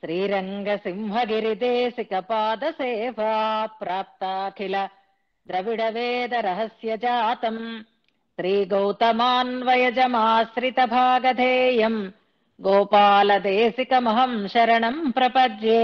श्रीरङ्गसिंहगिरिदेशिकपादसेवा प्राप्ताखिल द्रविडवेदरहस्यजातम् श्रीगौतमान्वयजमाश्रितभागधेयम् गोपालदेशिकमहम् शरणम् प्रपद्ये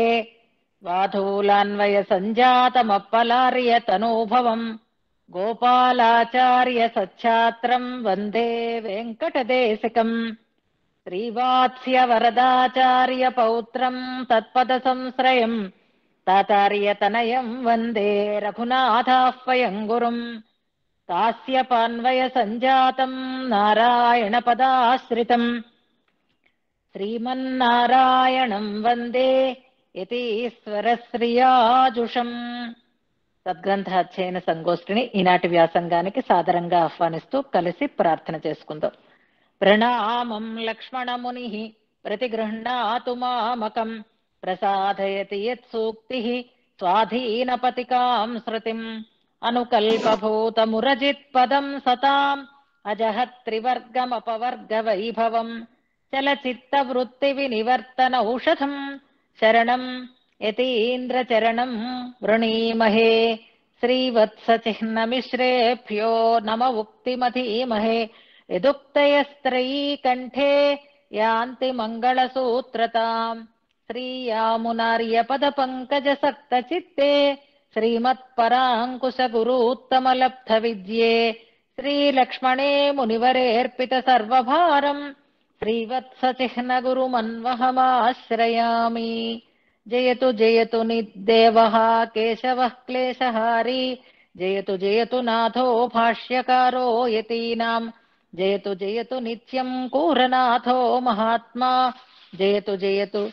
वाधूलान्वयसञ्जातमप्पलार्यतनूभवम् गोपालाचार्य सच्छात्रम् वन्दे वेङ्कटदेशिकम् श्रीवात्स्य वरदाचार्य पौत्रम् तत्पदसंश्रयम् तातार्यतनयम् वन्दे रघुनाथाह्वयम् गुरुम् तास्यपान्वयसञ्जातम् नारायणपदाश्रितम् శ్రీమన్నారాయణం వందే యతీశ్వరశ్రియాజుషం సద్గ్రంథ అధ్యయన సంగోష్ఠిని ఈనాటి వ్యాసంగానికి సాదరంగా ఆహ్వానిస్తూ కలిసి ప్రార్థన చేసుకుందాం ప్రణామం లక్ష్మణముని ప్రతిగృహ్ణాతు మామకం ప్రసాదయతి యత్సూక్తి స్వాధీనపతికాం శృతిం అనుకల్పభూతమురజిత్ పదం సతాం అజహత్రివర్గమపవర్గ వైభవం చలచిత్తవృత్తి వినివర్తన ఔషధం శరణం యతీంద్రచరణం వృణీమహే శ్రీవత్సచిహ్నమిశ్రేభ్యో నమ ఉక్తిమధీమహే యదుక్తయస్త్రయీ కంఠే యాంతి మంగళసూత్రతాం శ్రీయామునార్యపద పంకజ సక్త చిత్తే శ్రీమత్పరాంకుశ గురూత్తమలబ్ధ విద్యే శ్రీలక్ష్మణే మునివరేర్పిత సర్వభారం శ్రీవత్సచిహ్న గురుమన్వహమాశ్రయామి జయతు జయతు నిదేవః కేశవः క్లేశహారీ జయతు జయతు నాథో భాష్యకారో యతీనాం జయతు జయతు నిత్యం కూరనాథో మహాత్మా జయతు జయతు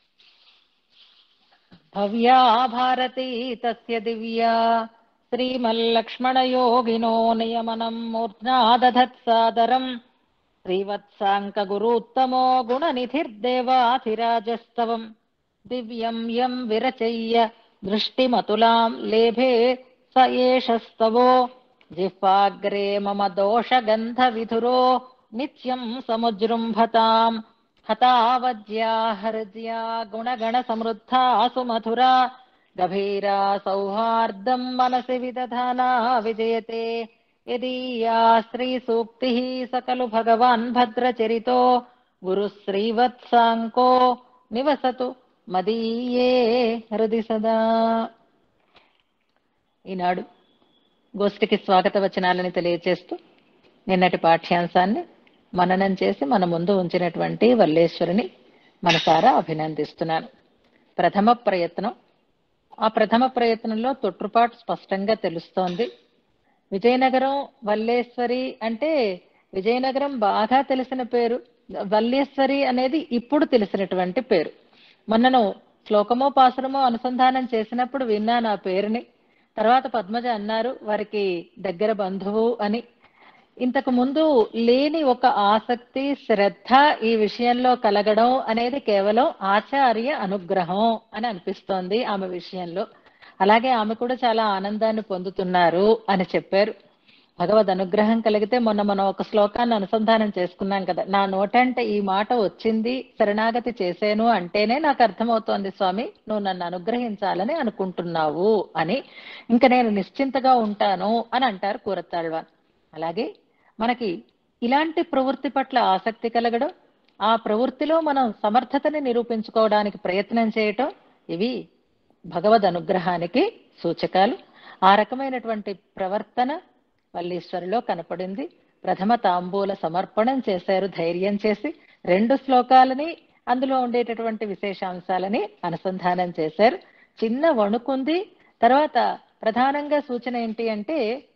భవ్యా భారతీ తస్య దివ్యా శ్రీమల్లక్ష్మణయోగినో నియమనం మూర్ధ్నా దధత్సాదరం శ్రీవత్సాంకగురూత్తమో గుణనిధిర్దేవాధిరాజస్తవం దివ్యం యం విరచయ్య దృష్టిమతులాం లేభే స ఏషస్తవో జిహ్వాగ్రే మమ దోషగంధవిధురో నిత్యం సముజృంభతాం హతావజ్యా హృద్యా గుణగణ సమృద్ధా సుమధురా గభీరా సౌహార్దం మనసి విదధానా విజయతే యదీయా శ్రీసూక్తిः స ఖలు భగవాన్ భద్రచరితో గురుశ్రీవత్సాంకో నివసతు మదీయే హృది సదా ఈనాడు గోష్ఠికి స్వాగత వచనాలని తెలియచేస్తూ నిన్నటి పాఠ్యాంశాన్ని మననం చేసి మన ముందు ఉంచినటువంటి వల్లేశ్వరిని మనసారా అభినందిస్తున్నాను ప్రథమ ప్రయత్నం ఆ ప్రథమ ప్రయత్నంలో తొట్టుపాటు స్పష్టంగా తెలుస్తోంది విజయనగరం వల్లేశ్వరి అంటే విజయనగరం బాగా తెలిసిన పేరు వల్లేశ్వరి అనేది ఇప్పుడు తెలిసినటువంటి పేరు మొన్నను శ్లోకమో పాసురమో అనుసంధానం చేసినప్పుడు విన్నాను ఆ పేరుని తర్వాత పద్మజ అన్నారు వారికి దగ్గర బంధువు అని ఇంతకు ముందు లేని ఒక ఆసక్తి శ్రద్ధ ఈ విషయంలో కలగడం అనేది కేవలం ఆచార్య అనుగ్రహం అని అనిపిస్తోంది ఆమె విషయంలో అలాగే ఆమె కూడా చాలా ఆనందాన్ని పొందుతున్నారు అని చెప్పారు భగవద్ అనుగ్రహం కలిగితే మొన్న మనం ఒక శ్లోకాన్ని అనుసంధానం చేసుకున్నాం కదా నా నోటంటే ఈ మాట వచ్చింది శరణాగతి చేసేను అంటేనే నాకు అర్థమవుతోంది స్వామి నువ్వు నన్ను అనుగ్రహించాలని అనుకుంటున్నావు అని ఇంకా నేను నిశ్చింతగా ఉంటాను అని అంటారు కూరతాళ్వాన్ అలాగే మనకి ఇలాంటి ప్రవృత్తి పట్ల ఆసక్తి కలగడం ఆ ప్రవృత్తిలో మనం సమర్థతని నిరూపించుకోవడానికి ప్రయత్నం చేయటం ఇవి భగవద్ అనుగ్రహానికి సూచకాలు ఆ రకమైనటువంటి ప్రవర్తన వల్లీశ్వరిలో కనపడింది ప్రథమ తాంబూల సమర్పణం చేశారు ధైర్యం చేసి రెండు శ్లోకాలని అందులో ఉండేటటువంటి విశేషాంశాలని అనుసంధానం చేశారు చిన్న వణుకుంది తర్వాత ప్రధానంగా సూచన ఏంటి అంటే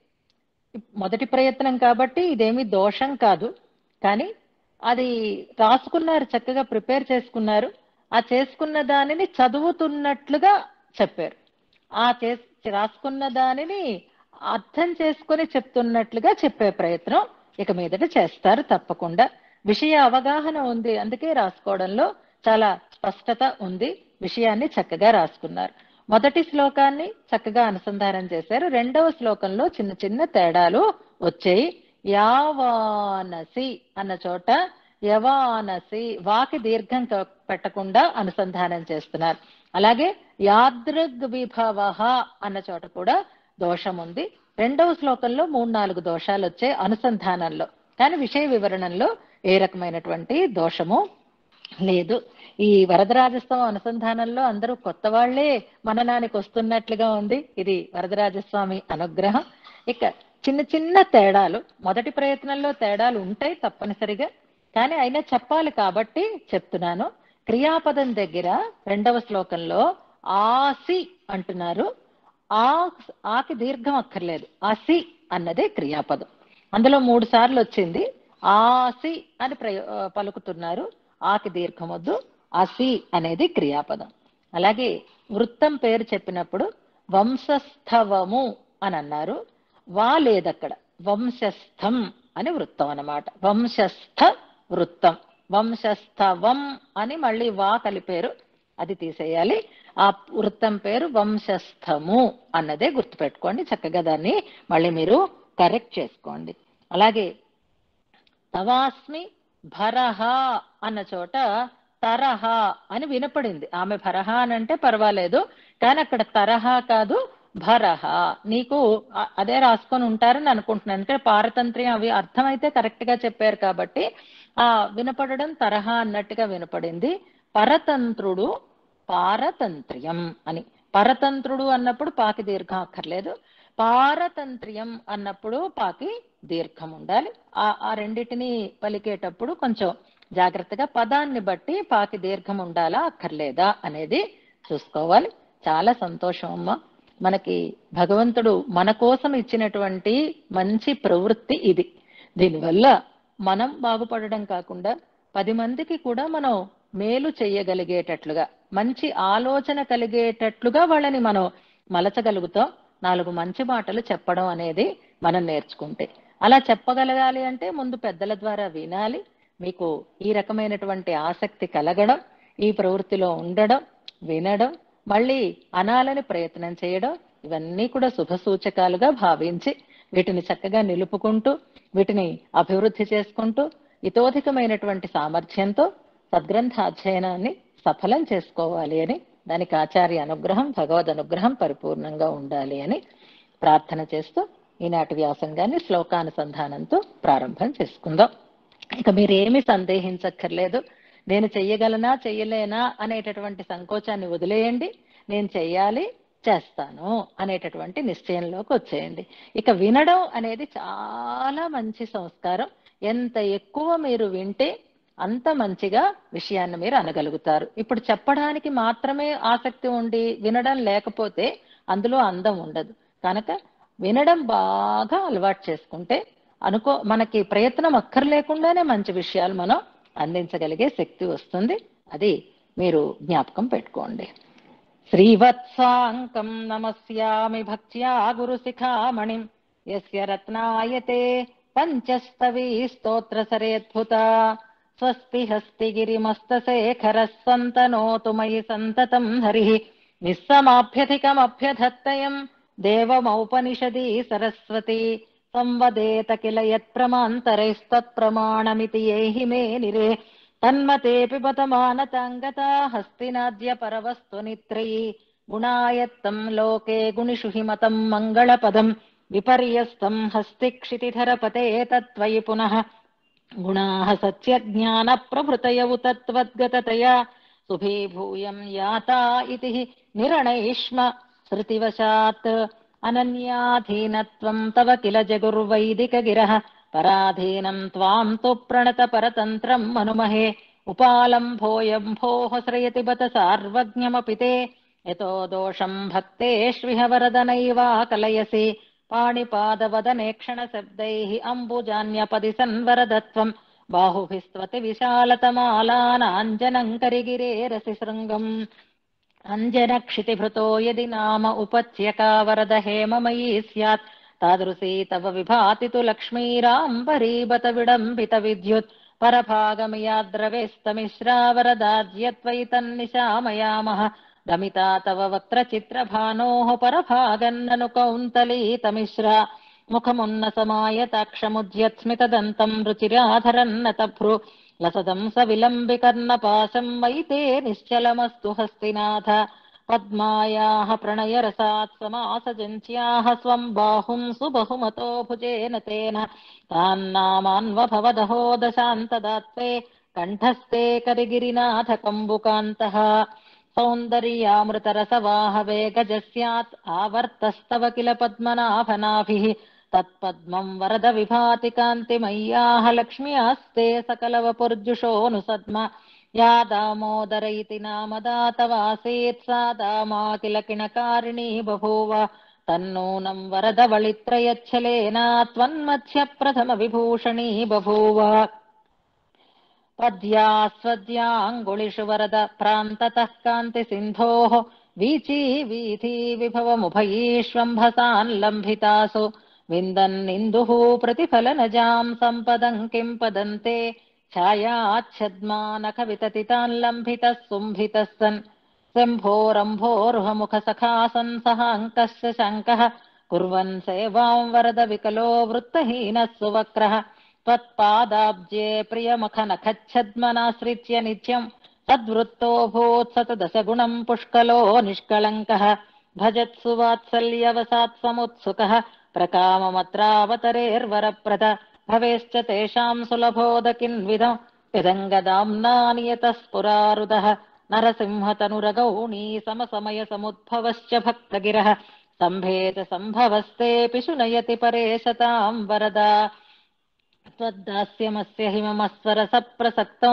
మొదటి ప్రయత్నం కాబట్టి ఇదేమి దోషం కాదు కానీ అది రాసుకున్నారు చక్కగా ప్రిపేర్ చేసుకున్నారు ఆ చేసుకున్న దానిని చదువుతున్నట్లుగా చెప్పారు ఆ చేస్ రాసుకున్న దానిని అర్థం చేసుకొని చెప్తున్నట్లుగా చెప్పే ప్రయత్నం ఇక మీదట చేస్తారు తప్పకుండా విషయ అవగాహన ఉంది అందుకే రాసుకోవడంలో చాలా స్పష్టత ఉంది విషయాన్ని చక్కగా రాసుకున్నారు మొదటి శ్లోకాన్ని చక్కగా అనుసంధానం చేశారు రెండవ శ్లోకంలో చిన్న చిన్న తేడాలు వచ్చాయి యావానసి అన్న చోట యవానసి వాకి దీర్ఘం క- పెట్టకుండా అనుసంధానం చేస్తున్నారు అలాగే యాదృగ్ విభవ అన్న చోట కూడా దోషం ఉంది రెండవ శ్లోకంలో మూడు నాలుగు దోషాలు వచ్చాయి అనుసంధానంలో కానీ విషయ వివరణలో ఏ రకమైనటువంటి దోషము లేదు ఈ వరదరాజస్వామి అనుసంధానంలో అందరూ కొత్త వాళ్లే మననానికి వస్తున్నట్లుగా ఉంది ఇది వరదరాజస్వామి అనుగ్రహం ఇక చిన్న చిన్న తేడాలు మొదటి ప్రయత్నంలో తేడాలు ఉంటాయి తప్పనిసరిగా కానీ అయినా చెప్పాలి కాబట్టి చెప్తున్నాను క్రియాపదం దగ్గర రెండవ శ్లోకంలో ఆసి అంటున్నారు ఆ ఆకి దీర్ఘం అక్కర్లేదు అసి అన్నదే క్రియాపదం అందులో మూడు సార్లు వచ్చింది ఆసి అని ప్రయో పలుకుతున్నారు ఆకి దీర్ఘం వద్దు అసి అనేది క్రియాపదం అలాగే వృత్తం పేరు చెప్పినప్పుడు వంశస్థవము అని అన్నారు వా లేదక్కడ వంశస్థం అని వృత్తం అన్నమాట వంశస్థ వృత్తం వంశస్థవం అని మళ్ళీ వా కలిపేరు అది తీసేయాలి ఆ వృత్తం పేరు వంశస్థము అన్నదే గుర్తుపెట్టుకోండి చక్కగా దాన్ని మళ్ళీ మీరు కరెక్ట్ చేసుకోండి అలాగే తవాస్మి భరహ అన్న చోట తరహ అని వినపడింది ఆమె భరహ అని అంటే పర్వాలేదు కానీ అక్కడ తరహా కాదు భరహ నీకు అ- అదే రాసుకొని ఉంటారని అనుకుంటున్నాను అంటే పారతంత్ర్యం అవి అర్థమైతే కరెక్ట్ గా చెప్పారు కాబట్టి ఆ వినపడడం తరహా అన్నట్టుగా వినపడింది పరతంత్రుడు పారతంత్ర్యం అని పరతంత్రుడు అన్నప్పుడు పాకి దీర్ఘం అక్కర్లేదు పారతంత్ర్యం అన్నప్పుడు పాకి దీర్ఘం ఉండాలి ఆ ఆ రెండిటిని పలికేటప్పుడు కొంచెం జాగ్రత్తగా పదాన్ని బట్టి పాకి దీర్ఘం ఉండాలా అక్కర్లేదా అనేది చూసుకోవాలి చాలా సంతోషం అమ్మ మనకి భగవంతుడు మన కోసం ఇచ్చినటువంటి మంచి ప్రవృత్తి ఇది దీనివల్ల మనం బాగుపడడం కాకుండా పది మందికి కూడా మనం మేలు చెయ్యగలిగేటట్లుగా మంచి ఆలోచన కలిగేటట్లుగా వాళ్ళని మనం మలచగలుగుతాం నాలుగు మంచి మాటలు చెప్పడం అనేది మనం నేర్చుకుంటే అలా చెప్పగలగాలి అంటే ముందు పెద్దల ద్వారా వినాలి మీకు ఈ రకమైనటువంటి ఆసక్తి కలగడం ఈ ప్రవృత్తిలో ఉండడం వినడం మళ్ళీ అనాలని ప్రయత్నం చేయడం ఇవన్నీ కూడా శుభ సూచకాలుగా భావించి వీటిని చక్కగా నిలుపుకుంటూ వీటిని అభివృద్ధి చేసుకుంటూ ఇతోధికమైనటువంటి సామర్థ్యంతో సద్గ్రంథ అధ్యయనాన్ని సఫలం చేసుకోవాలి అని దానికి ఆచార్య అనుగ్రహం భగవద్ అనుగ్రహం పరిపూర్ణంగా ఉండాలి అని ప్రార్థన చేస్తూ ఈనాటి వ్యాసంగాన్ని శ్లోకానుసంధానంతో ప్రారంభం చేసుకుందాం ఇక మీరేమి సందేహించక్కర్లేదు నేను చెయ్యగలనా చెయ్యలేనా అనేటటువంటి సంకోచాన్ని వదిలేయండి నేను చెయ్యాలి చేస్తాను అనేటటువంటి నిశ్చయంలోకి వచ్చేయండి ఇక వినడం అనేది చాలా మంచి సంస్కారం ఎంత ఎక్కువ మీరు వింటే అంత మంచిగా విషయాన్ని మీరు అనగలుగుతారు ఇప్పుడు చెప్పడానికి మాత్రమే ఆసక్తి ఉండి వినడం లేకపోతే అందులో అందం ఉండదు కనుక వినడం బాగా అలవాటు చేసుకుంటే అనుకో మనకి ప్రయత్నం అక్కర్లేకుండానే మంచి విషయాలు మనం అందించగలిగే శక్తి వస్తుంది అది మీరు జ్ఞాపకం పెట్టుకోండి శ్రీవత్సాంకం నమస్యామి భక్త్యా గురుశిఖామణిం యస్య రత్నాయతే పంచస్తవీ స్తోత్ర సరేద్భుత స్వస్తి హస్తి గిరిమస్తశేఖరः సంతనోతు మయి సంతతం హరిః నిస్సమాభ్యధికమభ్యధత్తయం దేవమౌపనిషది సరస్వతి సంవదేత కిల యత్ప్రమాంతరైస్తత్ప్రమాణమితి ఏహి మే నిరే తన్మతే పిబత మానతాంగతా హస్తినాద్య పరవస్తు నిత్రయీ గుణాయత్తం లోకే గుణిషు హిమతం మంగళపదం విపర్యస్తం హస్తి క్షితిధరపతే తత్వయి పునః గుణాः సత్యజ్ఞానप्रभृतयौ तत्त्वद्गततया सुभीभूयं याता इति निरणैष्म श्रुतिवशात् अनन्याधीनत्वं तव किल जगुर्वैदिकगिरः पराधीनं त्वां तु प्रणतपरतन्त्रं मनुमहे उपालम्भोऽयम्भोः श्रयति बत सार्वज्ञमपि ते यतो दोषं भक्तेष्विह वरदनैवा कलयसि पाणिपादवदने क्षणशब्दैः अम्बुजान्यपदि सन्वरदत्वम् बाहुभिस्त्वति विशालतमालानाञ्जनम् करिगिरेरसि शृङ्गम् अञ्जनक्षितिभृतो यदि नाम उपच्यका वरद हेममयी स्यात् तादृशी तव विभाति तु लक्ष्मीराम्बरीबत विडम्बित विद्युत् परभागमियाद्रवेस्तमिश्रावरदाज्यत्वयि तन्निशामयामः रमिता तव वक्त्रचित्रभानोः परभागन्ननु कौन्तलीतमिश्रा मुखमुन्नसमायताक्षमुद्यत्स्मितदन्तम् रुचिराधरन्नतभ्रु లసదం స విలంబికర్ణపాశం వైతే నిశ్చలమస్తు హస్తినాథ పద్మాయాः ప్రణయరసాత్ సమాసజంచ్యాः స్వం బాహుం సుబహుమతో భుజేన తేన తాన్నామాన్వభవదహో దశాन्तదాత్వే కంఠస్థే కరిగిరినాథ కంబుకాन्तः సౌन्दర్యామృతరసవాహవే గజస్యాత్ ఆవర్తస్తవ కిల పద్మనాభనాభిः తత్పద్మం వరద విభాతి కాంతిమయ్యాः లక్ష్మ్యాస్తే సకలవపుర్జుషోऽनु సద్మ या दामोदर इति नामदातवासीत् सा दामा किल किणकारिणी बभूव तन्नूनं वरदवळित्रयच्छलेना त्वन्मध्य प्रथमविभूषणी बभूव पद्यास्वद्याङ्गुलिषु वरद प्रान्ततः कान्तिसिन्धोः वीची वीथी विभवमुभयीष्वम्भसान् लम्भितासु विन्दन्निन्दुः प्रतिफलनजाम् सम्पदम् किम् पदन्ते छायाच्छद्मानखविततितान् लम्भितः सुम्भितः सन् शम्भोरम्भोरुहमुखसखासन् सहाङ्कस्य शङ्कः कुर्वन् सेवाम् वरद विकलो वृत्तहीनः सुवक्रः त्वत्पादाब्जे प्रियमखनखच्छद्मनाश्रित्य नित्यम् तद्वृत्तोऽभूत् सतदशगुणम् पुष्कलो निष्कलङ्कः भजत्सु वात्सल्यवसात् समुत्सुकः प्रकाममत्रावतरेर्वरप्रद भवेश्च तेषाम् सुलभोदकिन्विदम् पिदङ्गदाम्ना नियतः स्फुरारुदः नरसिंहतनुरगौणी समसमयसमुद्भवश्च भक्तगिरः सम्भेत सम्भवस्तेऽपि शुनयति परेशताम् वरदा त्वद्दास्यमस्य हिममस्वरसप्रसक्तौ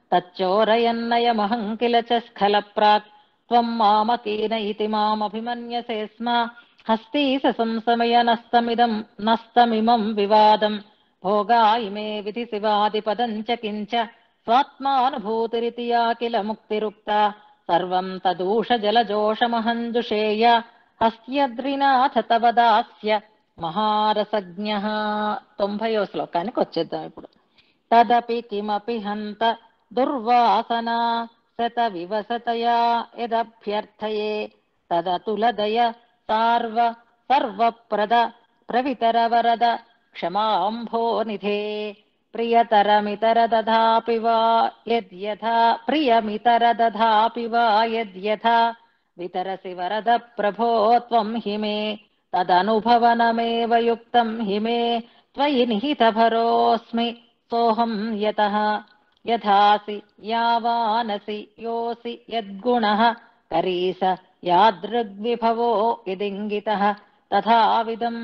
तच्चोरयन्नयमहम् किल च स्खलप्राक् त्वम् मामकीन इति मामभिमन्यसे स्म हस्ती संसमयनस्तमिदम् नस्तमिमम् विवादम् भोगा इमे विधिशिवादिपदम् च किञ्च स्वात्मानुभूतिरिति या किल मुक्तिरुक्ता सर्वम् तदूषजलजोषमहञ्जुषेय హస్త్యద్రినాథ తవ దాస్య మహారసజ్ఞ తొంభయో శ్లోకానికి వచ్చేద్దాం ఇప్పుడు తదపి కిమపి హంత దుర్వాసన శత వివసతయా యదభ్యర్థయే తదతులదయ సార్వ సర్వప్రద ప్రవితరవరద క్షమాంభోనిధే ప్రియతరమితర దధాపి వా యద్యథా ప్రియమితర వా యద్యథా వితరసి వరద ప్రభో త్వం హిమే తదనుభవనమేవ యుక్తం హిమే త్వయి నిహితభరోస్మి సోహం యతః యథాసి యావానసి యోసి యద్గుణః కరీస యాదృగ్విభవో యదింగితః తథావిదం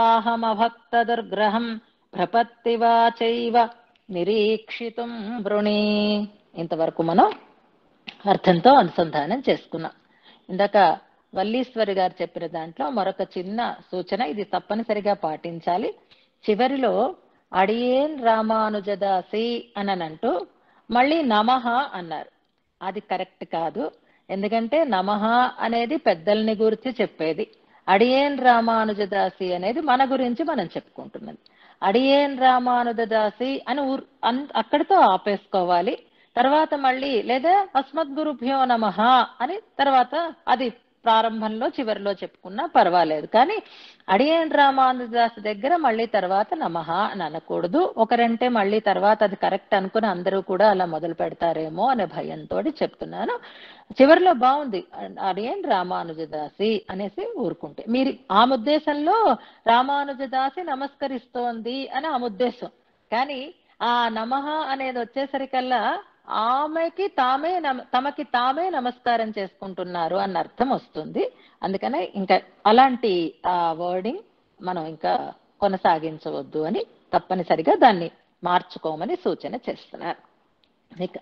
త్వాహమభక్తదుర్గ్రహం ప్రపత్తివాచైవ నిరీక్షితుం వృణి ఇంతవరకు మనం అర్థంతో అనుసంధానం చేసుకున్నాం ఇందాక వల్లీశ్వరి గారు చెప్పిన దాంట్లో మరొక చిన్న సూచన ఇది తప్పనిసరిగా పాటించాలి చివరిలో అడియేన్ రామానుజదాసి అని అంటూ మళ్ళీ నమః అన్నారు అది కరెక్ట్ కాదు ఎందుకంటే నమః అనేది పెద్దల్ని గురించి చెప్పేది అడియేన్ రామానుజదాసి అనేది మన గురించి మనం చెప్పుకుంటున్నది అడియేన్ రామానుజదాసి అని ఊర్ అన్- అక్కడితో ఆపేసుకోవాలి తర్వాత మళ్ళీ లేదా అస్మద్గురుభ్యో నమ అని తర్వాత అది ప్రారంభంలో చివరిలో చెప్పుకున్నా పర్వాలేదు కానీ అడియేన్ రామానుదాస్ దగ్గర మళ్ళీ తర్వాత నమః అని అనకూడదు ఒకరంటే మళ్ళీ తర్వాత అది కరెక్ట్ అనుకుని అందరూ కూడా అలా మొదలు పెడతారేమో అనే భయంతో చెప్తున్నాను చివరిలో బాగుంది అడియేన్ రామానుజదాసి అనేసి ఊరుకుంటే మీరు ఆ ఉద్దేశంలో రామానుజదాసి నమస్కరిస్తోంది అని ఆ ఉద్దేశం కానీ ఆ నమః అనేది వచ్చేసరికల్లా ఆమెకి తామే నమ- తమకి తామే నమస్కారం చేసుకుంటున్నారు అన్న అర్థం వస్తుంది అందుకనే ఇంకా అలాంటి ఆ వర్డింగ్ మనం ఇంకా కొనసాగించవద్దు అని తప్పనిసరిగా దాన్ని మార్చుకోమని సూచన చేస్తున్నారు ఇక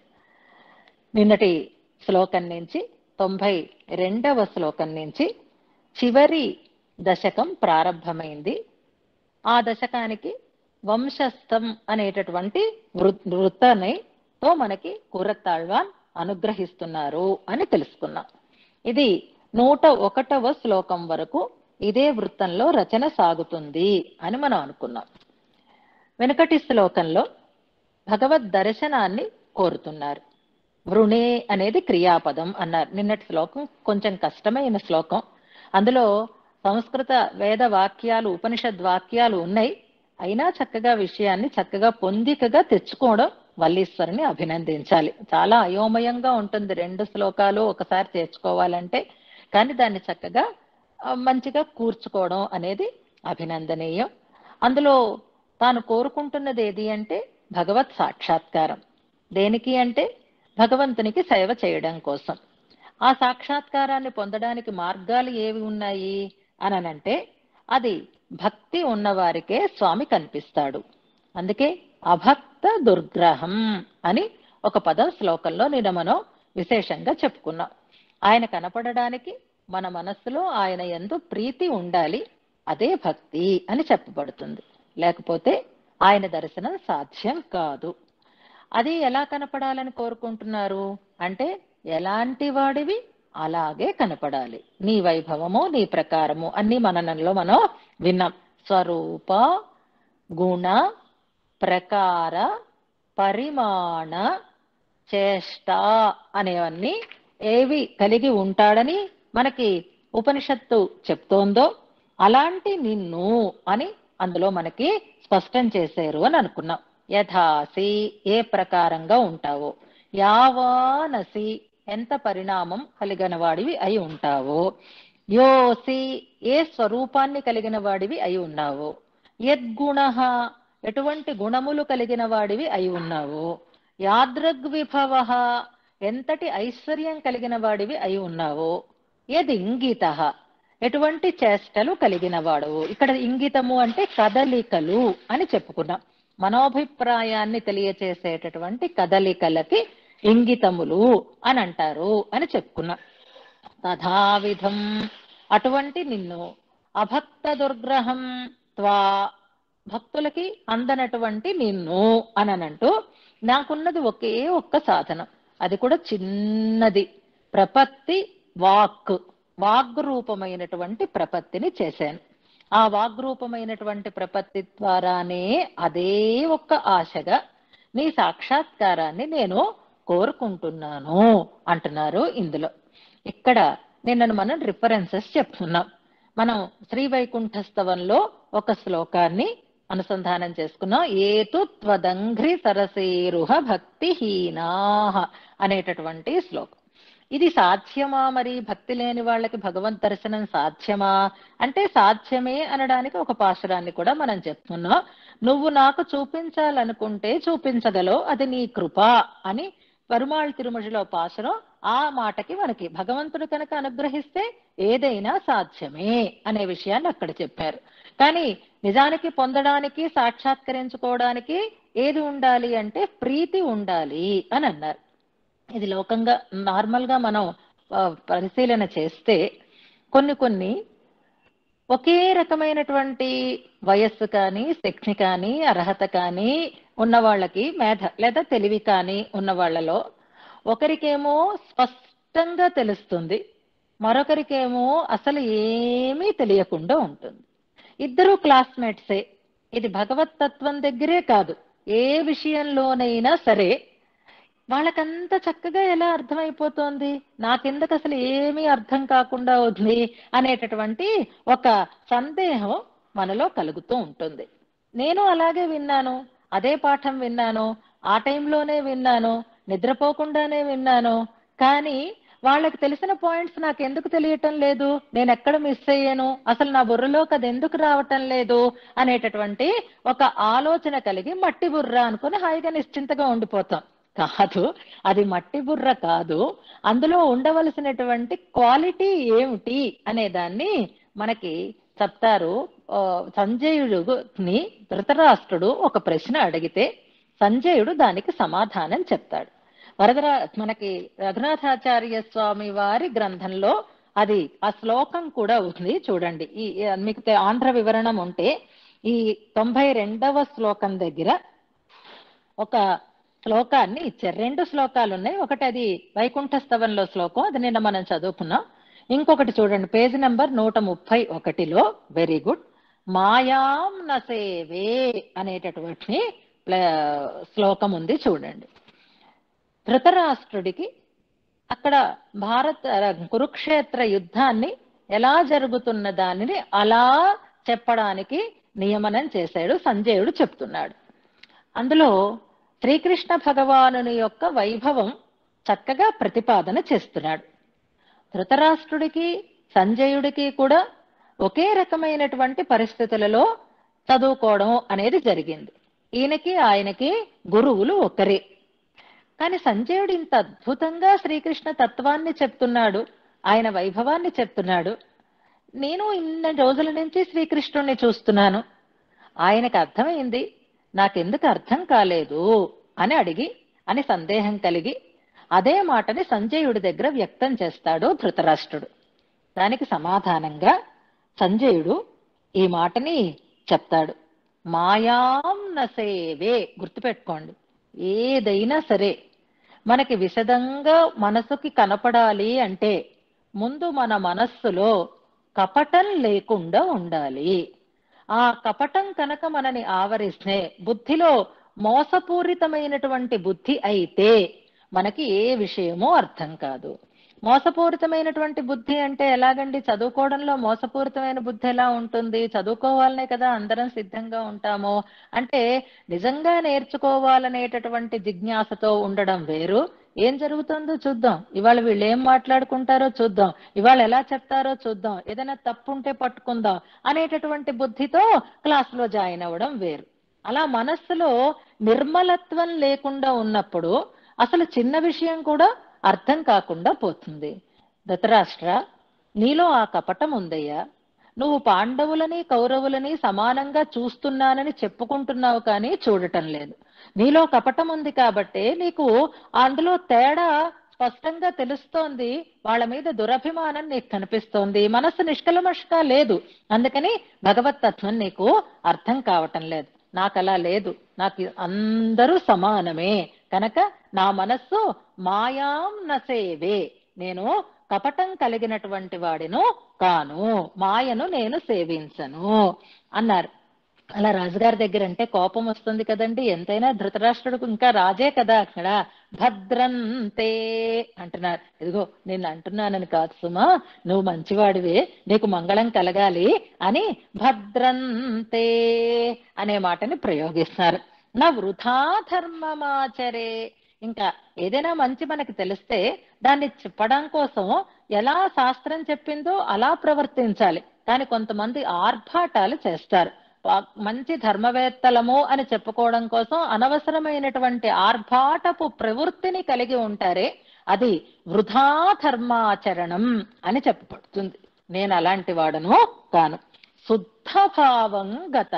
నిన్నటి శ్లోకం నుంచి తొంభై రెండవ శ్లోకం నుంచి చివరి దశకం ప్రారంభమైంది ఆ దశకానికి వంశస్థం అనేటటువంటి వృ- వృత్తని తో మనకి కూరత్తాళ్వాన్ అనుగ్రహిస్తున్నారు అని తెలుసుకున్నాం ఇది నూట ఒకటవ శ్లోకం వరకు ఇదే వృత్తంలో రచన సాగుతుంది అని మనం అనుకున్నాం వెనుకటి శ్లోకంలో భగవద్ దర్శనాన్ని కోరుతున్నారు వృణే అనేది క్రియాపదం అన్నారు నిన్నటి శ్లోకం కొంచెం కష్టమైన శ్లోకం అందులో సంస్కృత వేద వాక్యాలు ఉపనిషద్ వాక్యాలు ఉన్నాయి అయినా చక్కగా విషయాన్ని చక్కగా పొందికగా తెచ్చుకోవడం వల్లీశ్వరుని అభినందించాలి చాలా అయోమయంగా ఉంటుంది రెండు శ్లోకాలు ఒకసారి చేర్చుకోవాలంటే కానీ దాన్ని చక్కగా ఆ, మంచిగా కూర్చుకోవడం అనేది అభినందనీయం అందులో తాను కోరుకుంటున్నది ఏది అంటే భగవత్ సాక్షాత్కారం దేనికి అంటే భగవంతునికి సేవ చేయడం కోసం ఆ సాక్షాత్కారాన్ని పొందడానికి మార్గాలు ఏవి ఉన్నాయి అననంటే అది భక్తి ఉన్నవారికే స్వామి కనిపిస్తాడు అందుకే అభక్త దుర్గ్రహం అని ఒక పదం శ్లోకంలో నిన్న మనం విశేషంగా చెప్పుకున్నాం ఆయన కనపడడానికి మన మనస్సులో ఆయన ఎందు ప్రీతి ఉండాలి అదే భక్తి అని చెప్పబడుతుంది లేకపోతే ఆయన దర్శనం సాధ్యం కాదు అది ఎలా కనపడాలని కోరుకుంటున్నారు అంటే ఎలాంటి వాడివి అలాగే కనపడాలి నీ వైభవము నీ ప్రకారము అన్ని మననంలో మనం విన్నాం స్వరూప గుణ ప్రకార పరిమాణ చేష్ట అనేవన్నీ ఏవి కలిగి ఉంటాడని మనకి ఉపనిషత్తు చెప్తోందో అలాంటి నిన్ను అని అందులో మనకి స్పష్టం చేశారు అని అనుకున్నాం యథాసి ఏ ప్రకారంగా ఉంటావో యావానసి ఎంత పరిణామం కలిగిన వాడివి అయి ఉంటావో యోసి ఏ స్వరూపాన్ని కలిగిన వాడివి అయి ఉన్నావో యద్గుణ ఎటువంటి గుణములు కలిగిన వాడివి అయి ఉన్నావో యాదృగ్విభవ ఎంతటి ఐశ్వర్యం కలిగిన వాడివి అయి ఉన్నావో యద్ ఇంగిత ఎటువంటి చేష్టలు కలిగిన వాడు ఇక్కడ ఇంగితము అంటే కదలికలు అని చెప్పుకున్నాం మనోభిప్రాయాన్ని తెలియచేసేటటువంటి కదలికలకి ఇంగితములు అని అంటారు అని చెప్పుకున్నాం తథావిధం అటువంటి నిన్ను అభక్త దుర్గ్రహం త్వా భక్తులకి అందనటువంటి నిన్ను అననంటూ నాకున్నది ఒకే ఒక్క సాధనం అది కూడా చిన్నది ప్రపత్తి వాక్ వాగ్రూపమైనటువంటి ప్రపత్తిని చేశాను ఆ వాగ్రూపమైనటువంటి ప్రపత్తి ద్వారానే అదే ఒక్క ఆశగా నీ సాక్షాత్కారాన్ని నేను కోరుకుంటున్నాను అంటున్నారు ఇందులో ఇక్కడ నిన్నను మనం రిఫరెన్సెస్ చెప్తున్నాం మనం శ్రీ వైకుంఠస్తవంలో ఒక శ్లోకాన్ని అనుసంధానం చేసుకున్నాం ఏతు త్వదంఘ్రి సరసేరుహ భక్తిహీనాహ అనేటటువంటి శ్లోకం ఇది సాధ్యమా మరి భక్తి లేని వాళ్ళకి భగవద్ దర్శనం సాధ్యమా అంటే సాధ్యమే అనడానికి ఒక పాశురాన్ని కూడా మనం చెప్తున్నాం నువ్వు నాకు చూపించాలనుకుంటే చూపించగలవు అది నీ కృప అని పరుమాళ్ తిరుమజిలో పాశురం ఆ మాటకి మనకి భగవంతుడు కనుక అనుగ్రహిస్తే ఏదైనా సాధ్యమే అనే విషయాన్ని అక్కడ చెప్పారు కానీ నిజానికి పొందడానికి సాక్షాత్కరించుకోవడానికి ఏది ఉండాలి అంటే ప్రీతి ఉండాలి అని అన్నారు ఇది లోకంగా నార్మల్ గా మనం ఆ, పరిశీలన చేస్తే కొన్ని కొన్ని ఒకే రకమైనటువంటి వయస్సు కానీ శక్తి కానీ అర్హత కానీ ఉన్న వాళ్ళకి మేధ లేదా తెలివి కానీ ఉన్న వాళ్ళలో ఒకరికేమో స్పష్టంగా తెలుస్తుంది మరొకరికేమో అసలు ఏమీ తెలియకుండా ఉంటుంది ఇద్దరు క్లాస్మేట్సే ఇది భగవత్ తత్వం దగ్గరే కాదు ఏ విషయంలోనైనా సరే వాళ్ళకంత చక్కగా ఎలా అర్థమైపోతోంది నాకెందుకు అసలు ఏమీ అర్థం కాకుండా ఉంది అనేటటువంటి ఒక సందేహం మనలో కలుగుతూ ఉంటుంది నేను అలాగే విన్నాను అదే పాఠం విన్నాను ఆ టైంలోనే విన్నాను నిద్రపోకుండానే విన్నాను కానీ వాళ్ళకి తెలిసిన పాయింట్స్ నాకు ఎందుకు తెలియటం లేదు నేను ఎక్కడ మిస్ అయ్యాను అసలు నా బుర్రలోకి అది ఎందుకు రావటం లేదు అనేటటువంటి ఒక ఆలోచన కలిగి మట్టి బుర్ర అనుకుని హాయిగా నిశ్చింతగా ఉండిపోతాం కాదు అది మట్టి బుర్ర కాదు అందులో ఉండవలసినటువంటి క్వాలిటీ ఏమిటి అనే దాన్ని మనకి చెప్తారు ఆ, సంజయుడుని ధృతరాష్ట్రుడు ఒక ప్రశ్న అడిగితే సంజయుడు దానికి సమాధానం చెప్తాడు వరదరా మనకి రఘునాథాచార్య స్వామి వారి గ్రంథంలో అది ఆ శ్లోకం కూడా ఉంది చూడండి ఈ ఈ మీకు తె- ఆంధ్ర వివరణం ఉంటే ఈ తొంభై రెండవ శ్లోకం దగ్గర ఒక శ్లోకాన్ని ఇచ్చారు రెండు శ్లోకాలు ఉన్నాయి ఒకటి అది వైకుంఠ స్తవంలో శ్లోకం అది నిన్న మనం చదువుకున్నాం ఇంకొకటి చూడండి పేజీ నెంబర్ నూట ముప్పై ఒకటిలో వెరీ గుడ్ మాయాం నసేవే అనేటటువంటి ప్ల- శ్లోకం ఉంది చూడండి ధృతరాష్ట్రుడికి అక్కడ భారత కురుక్షేత్ర యుద్ధాన్ని ఎలా జరుగుతున్న దానిని అలా చెప్పడానికి నియమనం చేశాడు సంజయుడు చెప్తున్నాడు అందులో శ్రీకృష్ణ భగవానుని యొక్క వైభవం చక్కగా ప్రతిపాదన చేస్తున్నాడు ధృతరాష్ట్రుడికి సంజయుడికి కూడా ఒకే రకమైనటువంటి పరిస్థితులలో చదువుకోవడం అనేది జరిగింది ఈయనకి ఆయనకి గురువులు ఒకరే కానీ సంజయుడు ఇంత అద్భుతంగా శ్రీకృష్ణ తత్వాన్ని చెప్తున్నాడు ఆయన వైభవాన్ని చెప్తున్నాడు నేను ఇన్ని రోజుల నుంచి శ్రీకృష్ణుణ్ణి చూస్తున్నాను ఆయనకు అర్థమైంది నాకెందుకు అర్థం కాలేదు అని అడిగి అని సందేహం కలిగి అదే మాటని సంజయుడి దగ్గర వ్యక్తం చేస్తాడు ధృతరాష్ట్రుడు దానికి సమాధానంగా సంజయుడు ఈ మాటని చెప్తాడు మాయాం నసేవే గుర్తుపెట్టుకోండి ఏదైనా సరే మనకి విశదంగా మనసుకి కనపడాలి అంటే ముందు మన మనస్సులో కపటం లేకుండా ఉండాలి ఆ కపటం కనుక మనని ఆవరిస్తే బుద్ధిలో మోసపూరితమైనటువంటి బుద్ధి అయితే మనకి ఏ విషయమో అర్థం కాదు మోసపూరితమైనటువంటి బుద్ధి అంటే ఎలాగండి చదువుకోవడంలో మోసపూరితమైన బుద్ధి ఎలా ఉంటుంది చదువుకోవాలనే కదా అందరం సిద్ధంగా ఉంటాము అంటే నిజంగా నేర్చుకోవాలనేటటువంటి జిజ్ఞాసతో ఉండడం వేరు ఏం జరుగుతుందో చూద్దాం ఇవాళ వీళ్ళు ఏం మాట్లాడుకుంటారో చూద్దాం ఇవాళ ఎలా చెప్తారో చూద్దాం ఏదైనా తప్పుంటే పట్టుకుందాం అనేటటువంటి బుద్ధితో క్లాస్ లో జాయిన్ అవ్వడం వేరు అలా మనస్సులో నిర్మలత్వం లేకుండా ఉన్నప్పుడు అసలు చిన్న విషయం కూడా అర్థం కాకుండా పోతుంది ధృతరాష్ట్ర నీలో ఆ కపటం ఉందయ్యా నువ్వు పాండవులని కౌరవులని సమానంగా చూస్తున్నానని చెప్పుకుంటున్నావు కానీ చూడటం లేదు నీలో కపటం ఉంది కాబట్టే నీకు అందులో తేడా స్పష్టంగా తెలుస్తోంది వాళ్ళ మీద దురభిమానం నీకు కనిపిస్తోంది మనస్సు నిష్కలమష్గా లేదు అందుకని భగవత్ తత్వం నీకు అర్థం కావటం లేదు నాకు అలా లేదు నాకు అందరూ సమానమే కనుక నా మనస్సు మాయాం నసేవే నేను కపటం కలిగినటువంటి వాడిను కాను మాయను నేను సేవించను అన్నారు అలా రాజుగారి దగ్గర అంటే కోపం వస్తుంది కదండి ఎంతైనా ధృతరాష్ట్రుడికి ఇంకా రాజే కదా అక్కడ భద్రంతే అంటున్నారు ఇదిగో నేను అంటున్నానని కాదు సుమా నువ్వు మంచివాడివే నీకు మంగళం కలగాలి అని భద్రంతే అనే మాటని ప్రయోగిస్తారు నా వృథా ధర్మమాచరే ఇంకా ఏదైనా మంచి మనకి తెలిస్తే దాన్ని చెప్పడం కోసం ఎలా శాస్త్రం చెప్పిందో అలా ప్రవర్తించాలి కానీ కొంతమంది ఆర్భాటాలు చేస్తారు మంచి ధర్మవేత్తలము అని చెప్పుకోవడం కోసం అనవసరమైనటువంటి ఆర్భాటపు ప్రవృత్తిని కలిగి ఉంటారే అది వృధా ధర్మాచరణం అని చెప్పబడుతుంది నేను అలాంటి వాడను కాను శుద్ధ భావం గత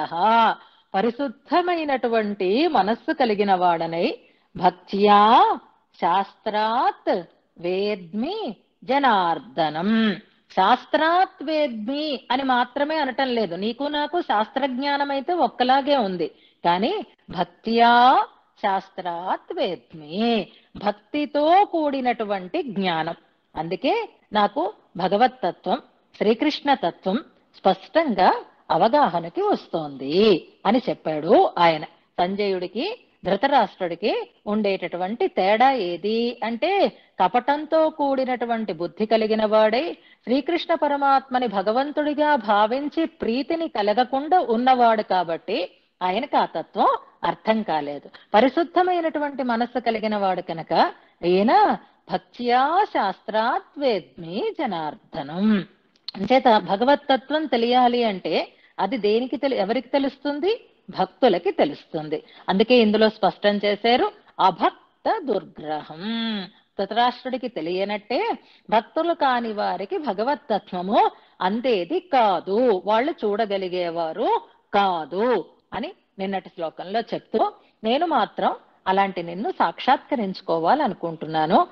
పరిశుద్ధమైనటువంటి మనస్సు కలిగిన వాడనై భక్త్యా శాస్త్రాత్ వేద్మి జనార్దనం శాస్త్రాత్ వేద్మి అని మాత్రమే అనటం లేదు నీకు నాకు శాస్త్రజ్ఞానం అయితే ఒక్కలాగే ఉంది కానీ భక్త్యా శాస్త్రాత్ వేద్మి భక్తితో కూడినటువంటి జ్ఞానం అందుకే నాకు భగవత్ తత్వం శ్రీకృష్ణ తత్వం స్పష్టంగా అవగాహనకి వస్తోంది అని చెప్పాడు ఆయన సంజయుడికి ధృతరాష్ట్రుడికి ఉండేటటువంటి తేడా ఏది అంటే కపటంతో కూడినటువంటి బుద్ధి కలిగిన వాడై శ్రీకృష్ణ పరమాత్మని భగవంతుడిగా భావించి ప్రీతిని కలగకుండా ఉన్నవాడు కాబట్టి ఆయనకు ఆ తత్వం అర్థం కాలేదు పరిశుద్ధమైనటువంటి మనస్సు కలిగిన వాడు కనుక ఈయన భక్త్యా శాస్త్రాత్ వేద్మి జనార్దనం అంచేత భగవత్ తత్వం తెలియాలి అంటే అది దేనికి తెలి ఎవరికి తెలుస్తుంది భక్తులకి తెలుస్తుంది అందుకే ఇందులో స్పష్టం చేశారు అభక్త దుర్గ్రహం ధృతరాష్ట్రుడికి తెలియనట్టే భక్తులు కాని వారికి భగవత్ తత్వము అందేది కాదు వాళ్ళు చూడగలిగేవారు కాదు అని నిన్నటి శ్లోకంలో చెప్తూ నేను మాత్రం అలాంటి నిన్ను సాక్షాత్కరించుకోవాలనుకుంటున్నాను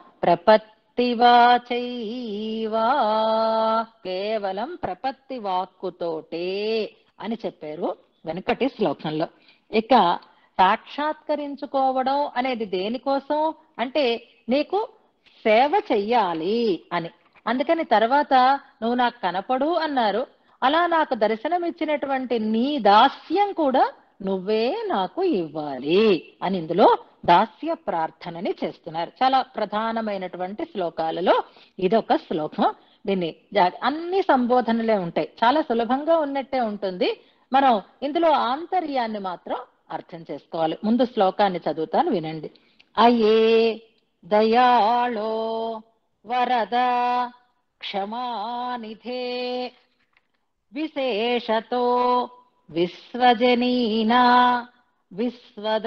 ప్రపత్తివాచైవా కేవలం ప్రపత్తి వాక్కుతోటే అని చెప్పారు వెనుకటి శ్లోకంలో ఇక సాక్షాత్కరించుకోవడం అనేది దేనికోసం అంటే నీకు సేవ చెయ్యాలి అని అందుకని తర్వాత నువ్వు నాకు కనపడు అన్నారు అలా నాకు దర్శనం ఇచ్చినటువంటి నీ దాస్యం కూడా నువ్వే నాకు ఇవ్వాలి అని ఇందులో దాస్య ప్రార్థనని చేస్తున్నారు చాలా ప్రధానమైనటువంటి శ్లోకాలలో ఇదొక శ్లోకం దీన్ని అన్ని సంబోధనలే ఉంటాయి చాలా సులభంగా ఉన్నట్టే ఉంటుంది మనం ఇందులో ఆంతర్యాన్ని మాత్రం అర్థం చేసుకోవాలి ముందు శ్లోకాన్ని చదువుతాను వినండి అయే దయాళో వరద క్షమానిధే విశేషతో విశ్వజనీనా విశ్వద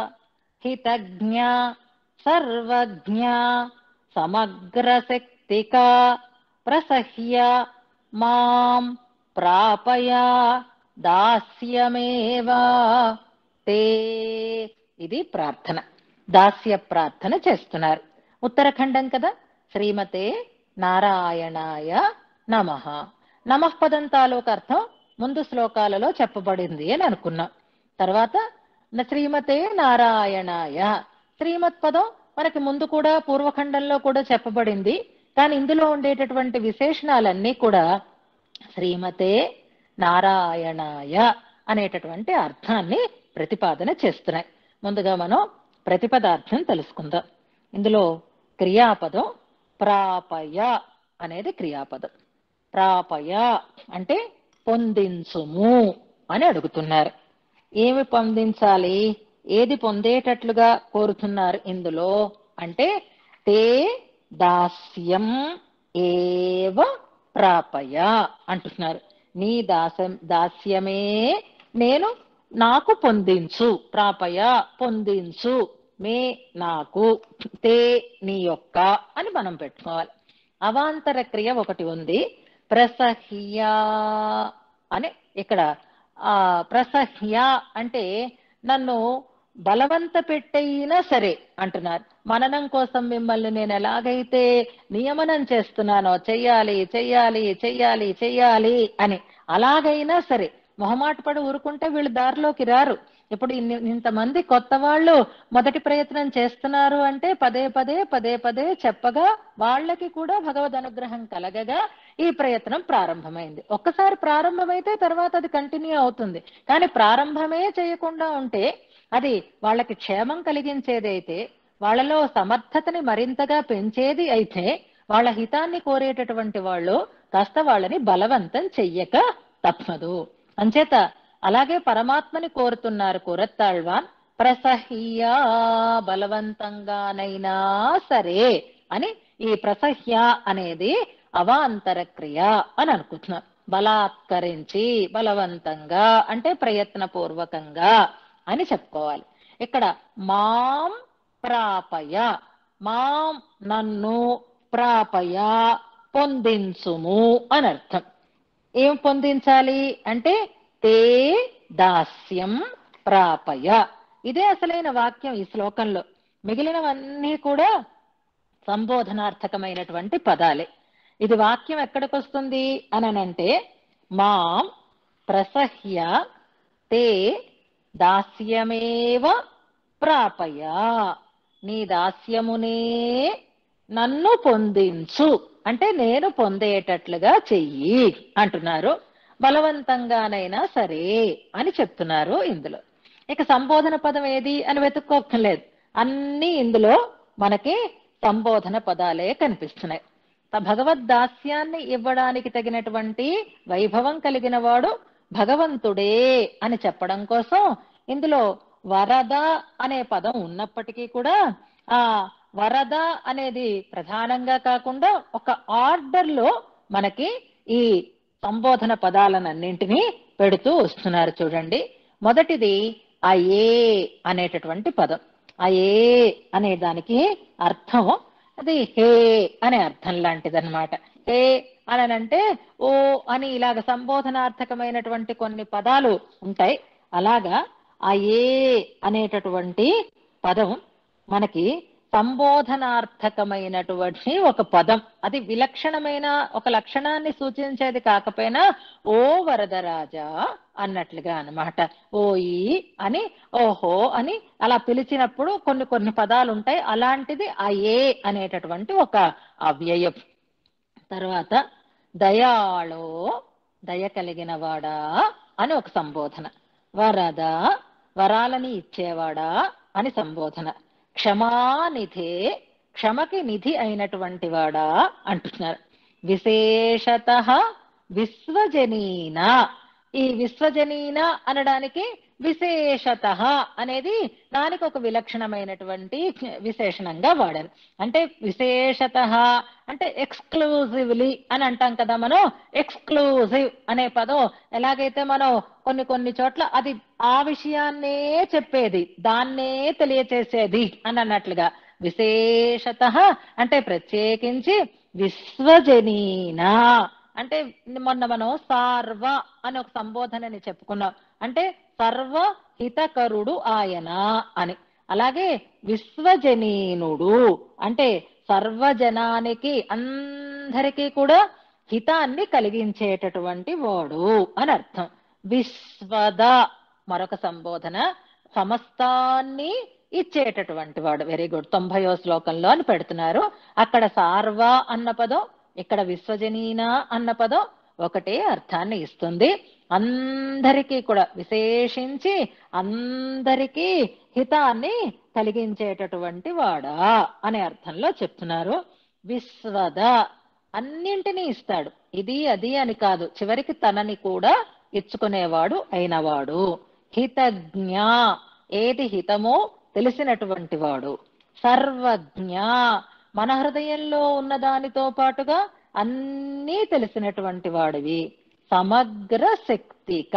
హితజ్ఞ సర్వజ్ఞ సమగ్రశక్తిక ప్రసహ్య మాం ప్రాపయ దాస్యమేవా తే ఇది ప్రార్థన దాస్య ప్రార్థన చేస్తున్నారు ఉత్తరాఖండం కదా శ్రీమతే నారాయణాయ నమ నమః పదం తాలూకు అర్థం ముందు శ్లోకాలలో చెప్పబడింది అని అనుకున్నాం తర్వాత న- శ్రీమతే నారాయణాయ శ్రీమత్ పదం మనకి ముందు కూడా పూర్వఖండంలో కూడా చెప్పబడింది కానీ ఇందులో ఉండేటటువంటి విశేషణాలన్నీ కూడా శ్రీమతే నారాయణాయ అనేటటువంటి అర్థాన్ని ప్రతిపాదన చేస్తున్నాయి ముందుగా మనం ప్రతిపదార్థం తెలుసుకుందాం ఇందులో క్రియాపదం ప్రాపయ అనేది క్రియాపదం ప్రాపయ అంటే పొందించుము అని అడుగుతున్నారు ఏమి పొందించాలి ఏది పొందేటట్లుగా కోరుతున్నారు ఇందులో అంటే తే దాస్యం ఏవ ప్రాపయ అంటున్నారు నీ దాసం దాస్యమే నేను నాకు పొందించు ప్రాపయ పొందించు మే నాకు తే నీ యొక్క అని మనం పెట్టుకోవాలి అవాంతర క్రియ ఒకటి ఉంది ప్రసహ్య అని ఇక్కడ ఆ ప్రసహ్య అంటే నన్ను బలవంత పెట్టయినా సరే అంటున్నారు మననం కోసం మిమ్మల్ని నేను ఎలాగైతే నియమనం చేస్తున్నానో చెయ్యాలి చెయ్యాలి చెయ్యాలి చెయ్యాలి అని అలాగైనా సరే మొహమాట పడి ఊరుకుంటే వీళ్ళు దారిలోకి రారు ఇప్పుడు ఇన్ని- ఇంతమంది కొత్త వాళ్ళు మొదటి ప్రయత్నం చేస్తున్నారు అంటే పదే పదే పదే పదే చెప్పగా వాళ్ళకి కూడా భగవద్ అనుగ్రహం కలగగా ఈ ప్రయత్నం ప్రారంభమైంది ఒక్కసారి ప్రారంభమైతే తర్వాత అది కంటిన్యూ అవుతుంది కానీ ప్రారంభమే చేయకుండా ఉంటే అది వాళ్ళకి క్షేమం కలిగించేదైతే వాళ్ళలో సమర్థతని మరింతగా పెంచేది అయితే వాళ్ళ హితాన్ని కోరేటటువంటి వాళ్ళు కాస్త వాళ్ళని బలవంతం చెయ్యక తప్పదు అంచేత అలాగే పరమాత్మని కోరుతున్నారు కూరత్తాళ్వాన్ ప్రసహ్య బలవంతంగానైనా సరే అని ఈ ప్రసహ్య అనేది అవాంతర క్రియ అని అనుకుంటున్నారు బలాత్కరించి బలవంతంగా అంటే ప్రయత్నపూర్వకంగా అని చెప్పుకోవాలి ఇక్కడ మాం ప్రాపయ మాం నన్ను ప్రాపయ పొందించుము అని అర్థం ఏం పొందించాలి అంటే తే దాస్యం ప్రాపయ ఇదే అసలైన వాక్యం ఈ శ్లోకంలో మిగిలినవన్నీ కూడా సంబోధనార్థకమైనటువంటి పదాలే ఇది వాక్యం ఎక్కడికి వస్తుంది అని మాం ప్రసహ్య తే దాస్యమేవ ప్రాపయ నీ దాస్యమునే నన్ను పొందించు అంటే నేను పొందేటట్లుగా చెయ్యి అంటున్నారు బలవంతంగానైనా సరే అని చెప్తున్నారు ఇందులో ఇక సంబోధన పదం ఏది అని వెతుక్కోక్కర్లేదు అన్ని ఇందులో మనకి సంబోధన పదాలే కనిపిస్తున్నాయి త- భగవద్ దాస్యాన్ని ఇవ్వడానికి తగినటువంటి వైభవం కలిగిన వాడు భగవంతుడే అని చెప్పడం కోసం ఇందులో వరద అనే పదం ఉన్నప్పటికీ కూడా ఆ వరద అనేది ప్రధానంగా కాకుండా ఒక ఆర్డర్ లో మనకి ఈ సంబోధన పదాలనన్నింటినీ పెడుతూ వస్తున్నారు చూడండి మొదటిది ఆ ఏ అనేటటువంటి పదం ఆ ఏ అనే దానికి అర్థం అది హే అనే అర్థం లాంటిదన్నమాట హే అని అంటే ఓ అని ఇలాగ సంబోధనార్థకమైనటువంటి కొన్ని పదాలు ఉంటాయి అలాగా ఆ ఏ అనేటటువంటి పదం మనకి సంబోధనార్థకమైనటువంటి ఒక పదం అది విలక్షణమైన ఒక లక్షణాన్ని సూచించేది కాకపోయినా ఓ వరదరాజా అన్నట్లుగా అన్నమాట ఓయి అని ఓహో అని అలా పిలిచినప్పుడు కొన్ని కొన్ని పదాలు ఉంటాయి అలాంటిది ఆ ఏ అనేటటువంటి ఒక అవ్యయం తర్వాత దయాళో దయ కలిగిన వాడా అని ఒక సంబోధన వరద వరాలని ఇచ్చేవాడా అని సంబోధన క్షమానిధే క్షమకి నిధి అయినటువంటి వాడా అంటున్నారు విశేషత విశ్వజనీన ఈ విశ్వజనీన అనడానికి విశేషత అనేది దానికి ఒక విలక్షణమైనటువంటి విశేషణంగా వాడారు అంటే విశేషత అంటే ఎక్స్క్లూజివ్లీ అని అంటాం కదా మనం ఎక్స్క్లూజివ్ అనే పదం ఎలాగైతే మనం కొన్ని కొన్ని చోట్ల అది ఆ విషయాన్నే చెప్పేది దాన్నే తెలియచేసేది అని అన్నట్లుగా విశేషత అంటే ప్రత్యేకించి విశ్వజనీన అంటే మొన్న మనం సార్వ అని ఒక సంబోధనని చెప్పుకున్నాం అంటే సర్వ హితకరుడు ఆయన అని అలాగే విశ్వజనీనుడు అంటే సర్వజనానికి అందరికీ కూడా హితాన్ని కలిగించేటటువంటి వాడు అని అర్థం విశ్వద మరొక సంబోధన సమస్తాన్ని ఇచ్చేటటువంటి వాడు వెరీ గుడ్ తొంభయో శ్లోకంలో అని పెడుతున్నారు అక్కడ సార్వ అన్న పదం ఇక్కడ విశ్వజనీన అన్న పదం ఒకటే అర్థాన్ని ఇస్తుంది అందరికీ కూడా విశేషించి అందరికీ హితాన్ని కలిగించేటటువంటి వాడా అనే అర్థంలో చెప్తున్నారు విశ్వద అన్నింటినీ ఇస్తాడు ఇది అది అని కాదు చివరికి తనని కూడా ఇచ్చుకునేవాడు అయినవాడు హితజ్ఞ ఏది హితమో తెలిసినటువంటి వాడు సర్వజ్ఞ మన హృదయంలో ఉన్న దానితో పాటుగా అన్నీ తెలిసినటువంటి వాడివి సమగ్ర శక్తిక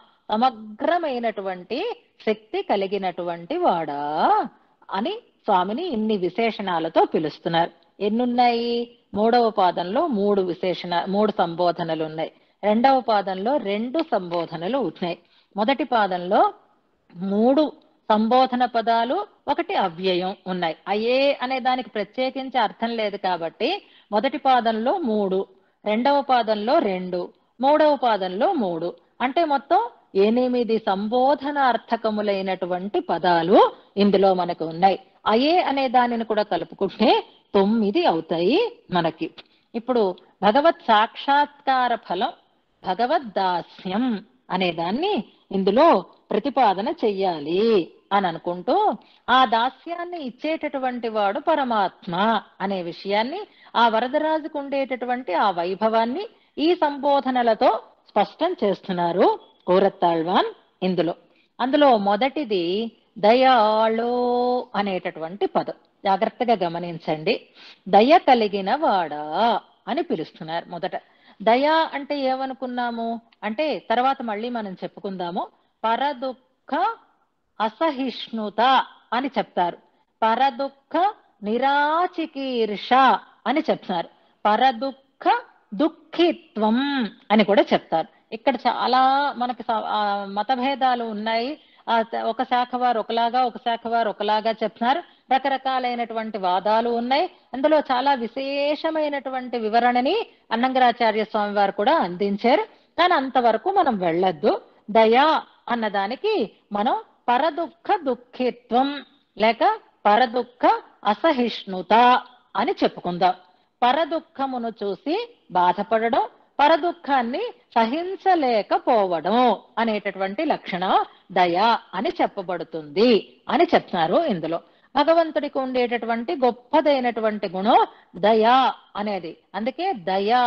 సమగ్రమైనటువంటి శక్తి కలిగినటువంటి వాడా అని స్వామిని ఇన్ని విశేషణాలతో పిలుస్తున్నారు ఎన్నున్నాయి మూడవ పాదంలో మూడు విశేషణ మూడు సంబోధనలు ఉన్నాయి రెండవ పాదంలో రెండు సంబోధనలు ఉన్నాయి మొదటి పాదంలో మూడు సంబోధన పదాలు ఒకటి అవ్యయం ఉన్నాయి అయే అనే దానికి ప్రత్యేకించి అర్థం లేదు కాబట్టి మొదటి పాదంలో మూడు రెండవ పాదంలో రెండు మూడవ పాదంలో మూడు అంటే మొత్తం ఎనిమిది సంబోధన అర్థకములైనటువంటి పదాలు ఇందులో మనకు ఉన్నాయి అయే అనే దానిని కూడా కలుపుకుంటే తొమ్మిది అవుతాయి మనకి ఇప్పుడు భగవత్ సాక్షాత్కార ఫలం భగవద్ దాస్యం అనే దాన్ని ఇందులో ప్రతిపాదన చెయ్యాలి అని అనుకుంటూ ఆ దాస్యాన్ని ఇచ్చేటటువంటి వాడు పరమాత్మ అనే విషయాన్ని ఆ వరదరాజుకు ఉండేటటువంటి ఆ వైభవాన్ని ఈ సంబోధనలతో స్పష్టం చేస్తున్నారు కోరత్తాళ్వాన్ ఇందులో అందులో మొదటిది దయాళో అనేటటువంటి పదం జాగ్రత్తగా గమనించండి దయ కలిగిన వాడా అని పిలుస్తున్నారు మొదట దయ అంటే ఏమనుకున్నాము అంటే తర్వాత మళ్ళీ మనం చెప్పుకుందాము పరదుఃఖ అసహిష్ణుత అని చెప్తారు పరదుఃఖ నిరాచికీర్ష అని చెప్తున్నారు పరదుఃఖ దుఃఖిత్వం అని కూడా చెప్తారు ఇక్కడ చాలా మనకి స- ఆ మతభేదాలు ఉన్నాయి ఆ త- ఒక శాఖ వారు ఒకలాగా ఒక శాఖ వారు ఒకలాగా చెప్తున్నారు రకరకాలైనటువంటి వాదాలు ఉన్నాయి అందులో చాలా విశేషమైనటువంటి వివరణని అన్నంగరాచార్య స్వామి వారు కూడా అందించారు కానీ అంతవరకు మనం వెళ్ళొద్దు దయా అన్నదానికి మనం పరదుఃఖ దుఃఖిత్వం లేక పరదుఃఖ అసహిష్ణుత అని చెప్పుకుందాం పరదుఃఖమును చూసి బాధపడడం పరదుఃఖాన్ని సహించలేకపోవడం అనేటటువంటి లక్షణం దయ అని చెప్పబడుతుంది అని చెప్తున్నారు ఇందులో భగవంతుడికి ఉండేటటువంటి గొప్పదైనటువంటి గుణం దయా అనేది అందుకే దయా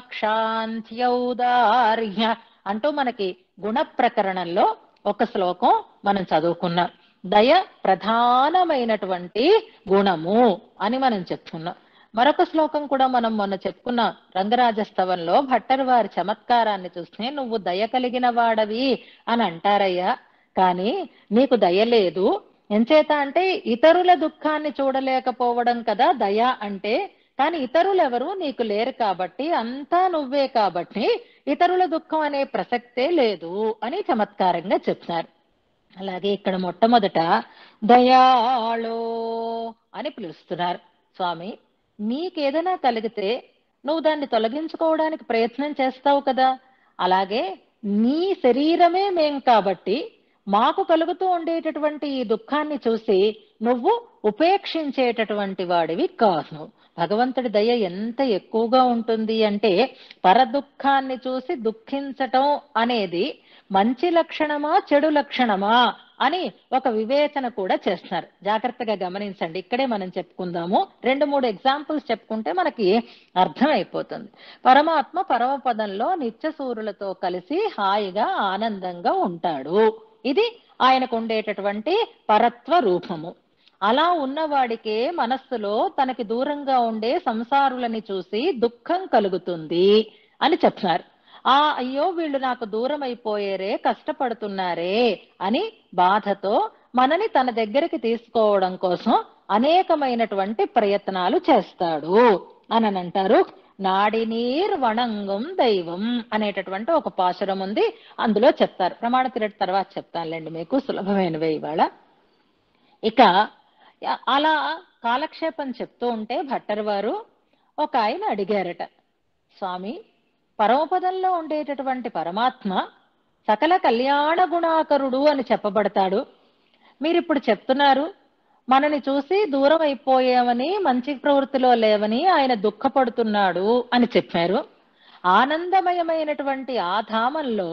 క్షాంత్యౌదార్య అంటూ మనకి గుణ ప్రకరణంలో ఒక శ్లోకం మనం చదువుకున్నాం దయ ప్రధానమైనటువంటి గుణము అని మనం చెప్పుకున్నాం మరొక శ్లోకం కూడా మనం మొన్న చెప్పుకున్న రంగరాజస్తవంలో భట్టర్ వారి చమత్కారాన్ని చూస్తే నువ్వు దయ కలిగిన వాడవి అని అంటారయ్యా కానీ నీకు దయ లేదు ఎంచేత అంటే ఇతరుల దుఃఖాన్ని చూడలేకపోవడం కదా దయ అంటే కానీ ఇతరులు ఎవరు నీకు లేరు కాబట్టి అంతా నువ్వే కాబట్టి ఇతరుల దుఃఖం అనే ప్రసక్తే లేదు అని చమత్కారంగా చెప్తున్నారు అలాగే ఇక్కడ మొట్టమొదట దయాళో అని పిలుస్తున్నారు స్వామి నీకేదైనా కలిగితే నువ్వు దాన్ని తొలగించుకోవడానికి ప్రయత్నం చేస్తావు కదా అలాగే నీ శరీరమే మేం కాబట్టి మాకు కలుగుతూ ఉండేటటువంటి ఈ దుఃఖాన్ని చూసి నువ్వు ఉపేక్షించేటటువంటి వాడివి కాదు భగవంతుడి దయ ఎంత ఎక్కువగా ఉంటుంది అంటే పరదుఃఖాన్ని చూసి దుఃఖించటం అనేది మంచి లక్షణమా చెడు లక్షణమా అని ఒక వివేచన కూడా చేస్తున్నారు జాగ్రత్తగా గమనించండి ఇక్కడే మనం చెప్పుకుందాము రెండు మూడు ఎగ్జాంపుల్స్ చెప్పుకుంటే మనకి అర్థమైపోతుంది పరమాత్మ పరమపదంలో నిత్య సూరులతో కలిసి హాయిగా ఆనందంగా ఉంటాడు ఇది ఆయనకు ఉండేటటువంటి పరత్వ రూపము అలా ఉన్నవాడికే మనస్సులో తనకి దూరంగా ఉండే సంసారులని చూసి దుఃఖం కలుగుతుంది అని చెప్తున్నారు ఆ అయ్యో వీళ్ళు నాకు దూరం అయిపోయేరే కష్టపడుతున్నారే అని బాధతో మనని తన దగ్గరికి తీసుకోవడం కోసం అనేకమైనటువంటి ప్రయత్నాలు చేస్తాడు అని అంటారు నాడినీర్ వణంగం దైవం అనేటటువంటి ఒక పాశురం ఉంది అందులో చెప్తారు ప్రమాణ తిరటి తర్వాత చెప్తానులేండి మీకు సులభమైనవే ఇవాళ ఇక అలా కాలక్షేపం చెప్తూ ఉంటే భట్టర్ వారు ఒక ఆయన అడిగారట స్వామి పరమపదంలో ఉండేటటువంటి పరమాత్మ సకల కళ్యాణ గుణాకరుడు అని చెప్పబడతాడు మీరు ఇప్పుడు చెప్తున్నారు మనని చూసి దూరం అయిపోయామని మంచి ప్రవృత్తిలో లేవని ఆయన దుఃఖపడుతున్నాడు అని చెప్పారు ఆనందమయమైనటువంటి ఆ ధామంలో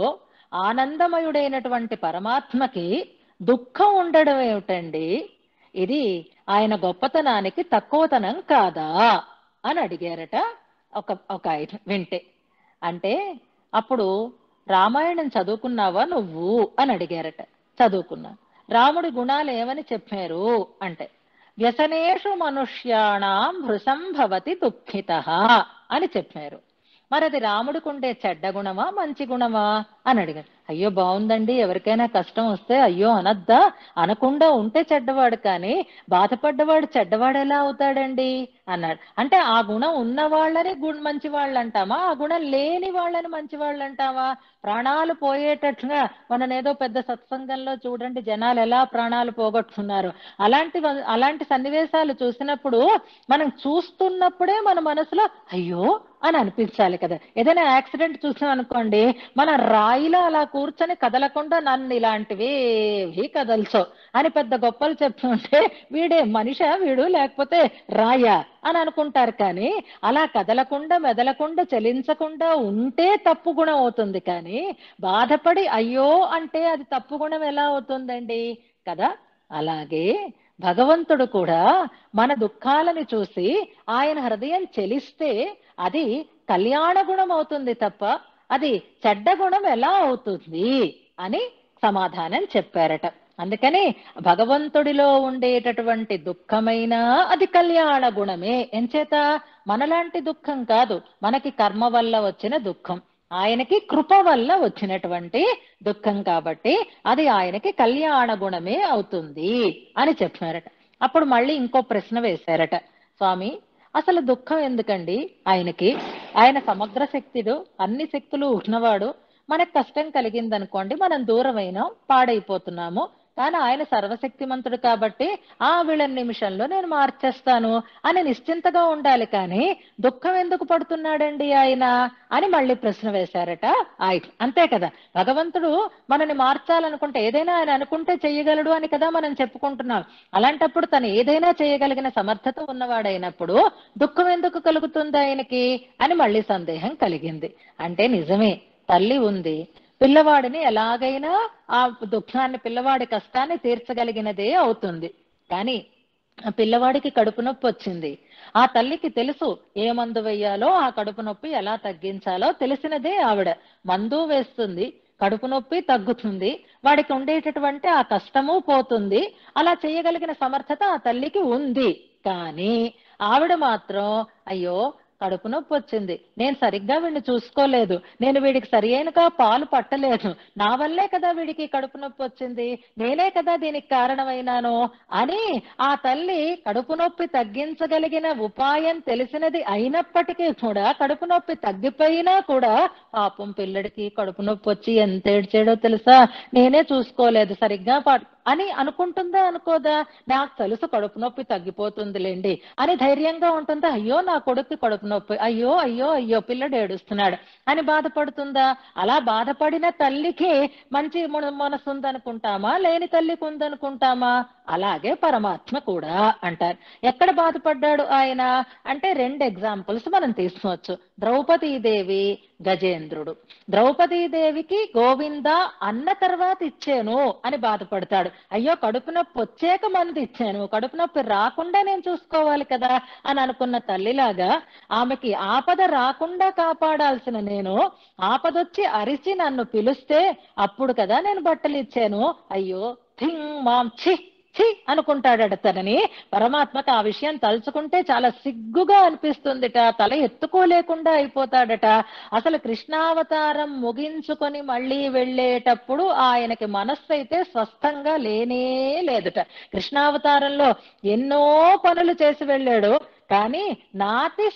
ఆనందమయుడైనటువంటి పరమాత్మకి దుఃఖం ఉండడం ఏమిటండి ఇది ఆయన గొప్పతనానికి తక్కువతనం కాదా అని అడిగారట ఒక ఒక ఆయన వింటే అంటే అప్పుడు రామాయణం చదువుకున్నావా నువ్వు అని అడిగారట చదువుకున్నా రాముడి గుణాలు ఏమని చెప్పారు అంటే వ్యసనేషు మనుష్యాణం భృశం భవతి దుఃఖిత అని చెప్పారు మరి అది రాముడికి ఉండే చెడ్డ గుణమా మంచి గుణమా అని అడిగారు అయ్యో బాగుందండి ఎవరికైనా కష్టం వస్తే అయ్యో అనద్దా అనకుండా ఉంటే చెడ్డవాడు కానీ బాధపడ్డవాడు చెడ్డవాడు ఎలా అవుతాడండి అన్నాడు అంటే ఆ గుణం ఉన్న వాళ్ళని గుణ మంచి వాళ్ళు అంటామా ఆ గుణం లేని వాళ్ళని మంచి వాళ్ళు అంటామా ప్రాణాలు పోయేటట్లుగా మనం ఏదో పెద్ద సత్సంగంలో చూడండి జనాలు ఎలా ప్రాణాలు పోగొట్టుకున్నారు అలాంటి అలాంటి సన్నివేశాలు చూసినప్పుడు మనం చూస్తున్నప్పుడే మన మనసులో అయ్యో అని అనిపించాలి కదా ఏదైనా యాక్సిడెంట్ చూసాం అనుకోండి మన రాయిలో అలా కూర్చొని కదలకుండా నన్ను ఇలాంటివి ఏవి కదల్చో అని పెద్ద గొప్పలు చెప్తుంటే వీడే మనిష వీడు లేకపోతే రాయా అని అనుకుంటారు కానీ అలా కదలకుండా మెదలకుండా చలించకుండా ఉంటే తప్పు గుణం అవుతుంది కానీ బాధపడి అయ్యో అంటే అది తప్పు గుణం ఎలా అవుతుందండి కదా అలాగే భగవంతుడు కూడా మన దుఃఖాలని చూసి ఆయన హృదయం చెలిస్తే అది కళ్యాణ గుణం అవుతుంది తప్ప అది చెడ్డ గుణం ఎలా అవుతుంది అని సమాధానం చెప్పారట అందుకని భగవంతుడిలో ఉండేటటువంటి దుఃఖమైనా అది కళ్యాణ గుణమే ఎంచేత మనలాంటి దుఃఖం కాదు మనకి కర్మ వల్ల వచ్చిన దుఃఖం ఆయనకి కృప వల్ల వచ్చినటువంటి దుఃఖం కాబట్టి అది ఆయనకి కళ్యాణ గుణమే అవుతుంది అని చెప్పారట అప్పుడు మళ్ళీ ఇంకో ప్రశ్న వేశారట స్వామి అసలు దుఃఖం ఎందుకండి ఆయనకి ఆయన సమగ్ర శక్తిడు అన్ని శక్తులు ఉన్నవాడు మనకు కష్టం కలిగిందనుకోండి మనం దూరమైనాం పాడైపోతున్నాము కానీ ఆయన సర్వశక్తిమంతుడు కాబట్టి ఆ వీళ్ళ నిమిషంలో నేను మార్చేస్తాను అని నిశ్చింతగా ఉండాలి కానీ దుఃఖం ఎందుకు పడుతున్నాడండి ఆయన అని మళ్ళీ ప్రశ్న వేశారట ఆయన అంతే కదా భగవంతుడు మనని మార్చాలనుకుంటే ఏదైనా ఆయన అనుకుంటే చెయ్యగలడు అని కదా మనం చెప్పుకుంటున్నాం అలాంటప్పుడు తను ఏదైనా చేయగలిగిన సమర్థత ఉన్నవాడైనప్పుడు దుఃఖం ఎందుకు కలుగుతుంది ఆయనకి అని మళ్ళీ సందేహం కలిగింది అంటే నిజమే తల్లి ఉంది పిల్లవాడిని ఎలాగైనా ఆ దుఃఖాన్ని పిల్లవాడి కష్టాన్ని తీర్చగలిగినదే అవుతుంది కానీ ఆ పిల్లవాడికి కడుపు నొప్పి వచ్చింది ఆ తల్లికి తెలుసు ఏ మందు వెయ్యాలో ఆ కడుపు నొప్పి ఎలా తగ్గించాలో తెలిసినదే ఆవిడ మందు వేస్తుంది కడుపు నొప్పి తగ్గుతుంది వాడికి ఉండేటటువంటి ఆ కష్టము పోతుంది అలా చేయగలిగిన సమర్థత ఆ తల్లికి ఉంది కానీ ఆవిడ మాత్రం అయ్యో కడుపు నొప్పి వచ్చింది నేను సరిగ్గా వీడిని చూసుకోలేదు నేను వీడికి సరి అయినగా పాలు పట్టలేదు నా వల్లే కదా వీడికి కడుపు నొప్పి వచ్చింది నేనే కదా దీనికి కారణమైనాను అని ఆ తల్లి కడుపు నొప్పి తగ్గించగలిగిన ఉపాయం తెలిసినది అయినప్పటికీ కూడా కడుపు నొప్పి తగ్గిపోయినా కూడా పాపం పిల్లడికి కడుపు నొప్పి వచ్చి ఎంత ఏడ్చాడో తెలుసా నేనే చూసుకోలేదు సరిగ్గా అని అనుకుంటుందా అనుకోదా నాకు తెలుసు కడుపు నొప్పి తగ్గిపోతుందిలేండి అని ధైర్యంగా ఉంటుందా అయ్యో నా కొడుకు కడుపు నొప్పి అయ్యో అయ్యో అయ్యో పిల్లడు ఏడుస్తున్నాడు అని బాధపడుతుందా అలా బాధపడిన తల్లికి మంచి మనసు ఉందనుకుంటామా లేని తల్లికి ఉందనుకుంటామా అలాగే పరమాత్మ కూడా అంటారు ఎక్కడ బాధపడ్డాడు ఆయన అంటే రెండు ఎగ్జాంపుల్స్ మనం తీసుకోవచ్చు ద్రౌపదీదేవి గజేంద్రుడు ద్రౌపదీదేవికి గోవింద అన్న తర్వాత ఇచ్చాను అని బాధపడతాడు అయ్యో కడుపు నొప్పి వచ్చాక మంది ఇచ్చాను కడుపు నొప్పి రాకుండా నేను చూసుకోవాలి కదా అని అనుకున్న తల్లిలాగా ఆమెకి ఆపద రాకుండా కాపాడాల్సిన నేను ఆపదొచ్చి అరిచి నన్ను పిలుస్తే అప్పుడు కదా నేను బట్టలు ఇచ్చాను అయ్యో థింగ్ మామ్ ఛీ ఛీ అనుకుంటాడట తనని పరమాత్మకు ఆ విషయం తలుచుకుంటే చాలా సిగ్గుగా అనిపిస్తుందిట తల ఎత్తుకోలేకుండా అయిపోతాడట అసలు కృష్ణావతారం ముగించుకొని మళ్ళీ వెళ్ళేటప్పుడు ఆయనకి మనస్సు అయితే స్వస్థంగా లేనే లేదుట కృష్ణావతారంలో ఎన్నో పనులు చేసి వెళ్ళాడు కానీ నాతి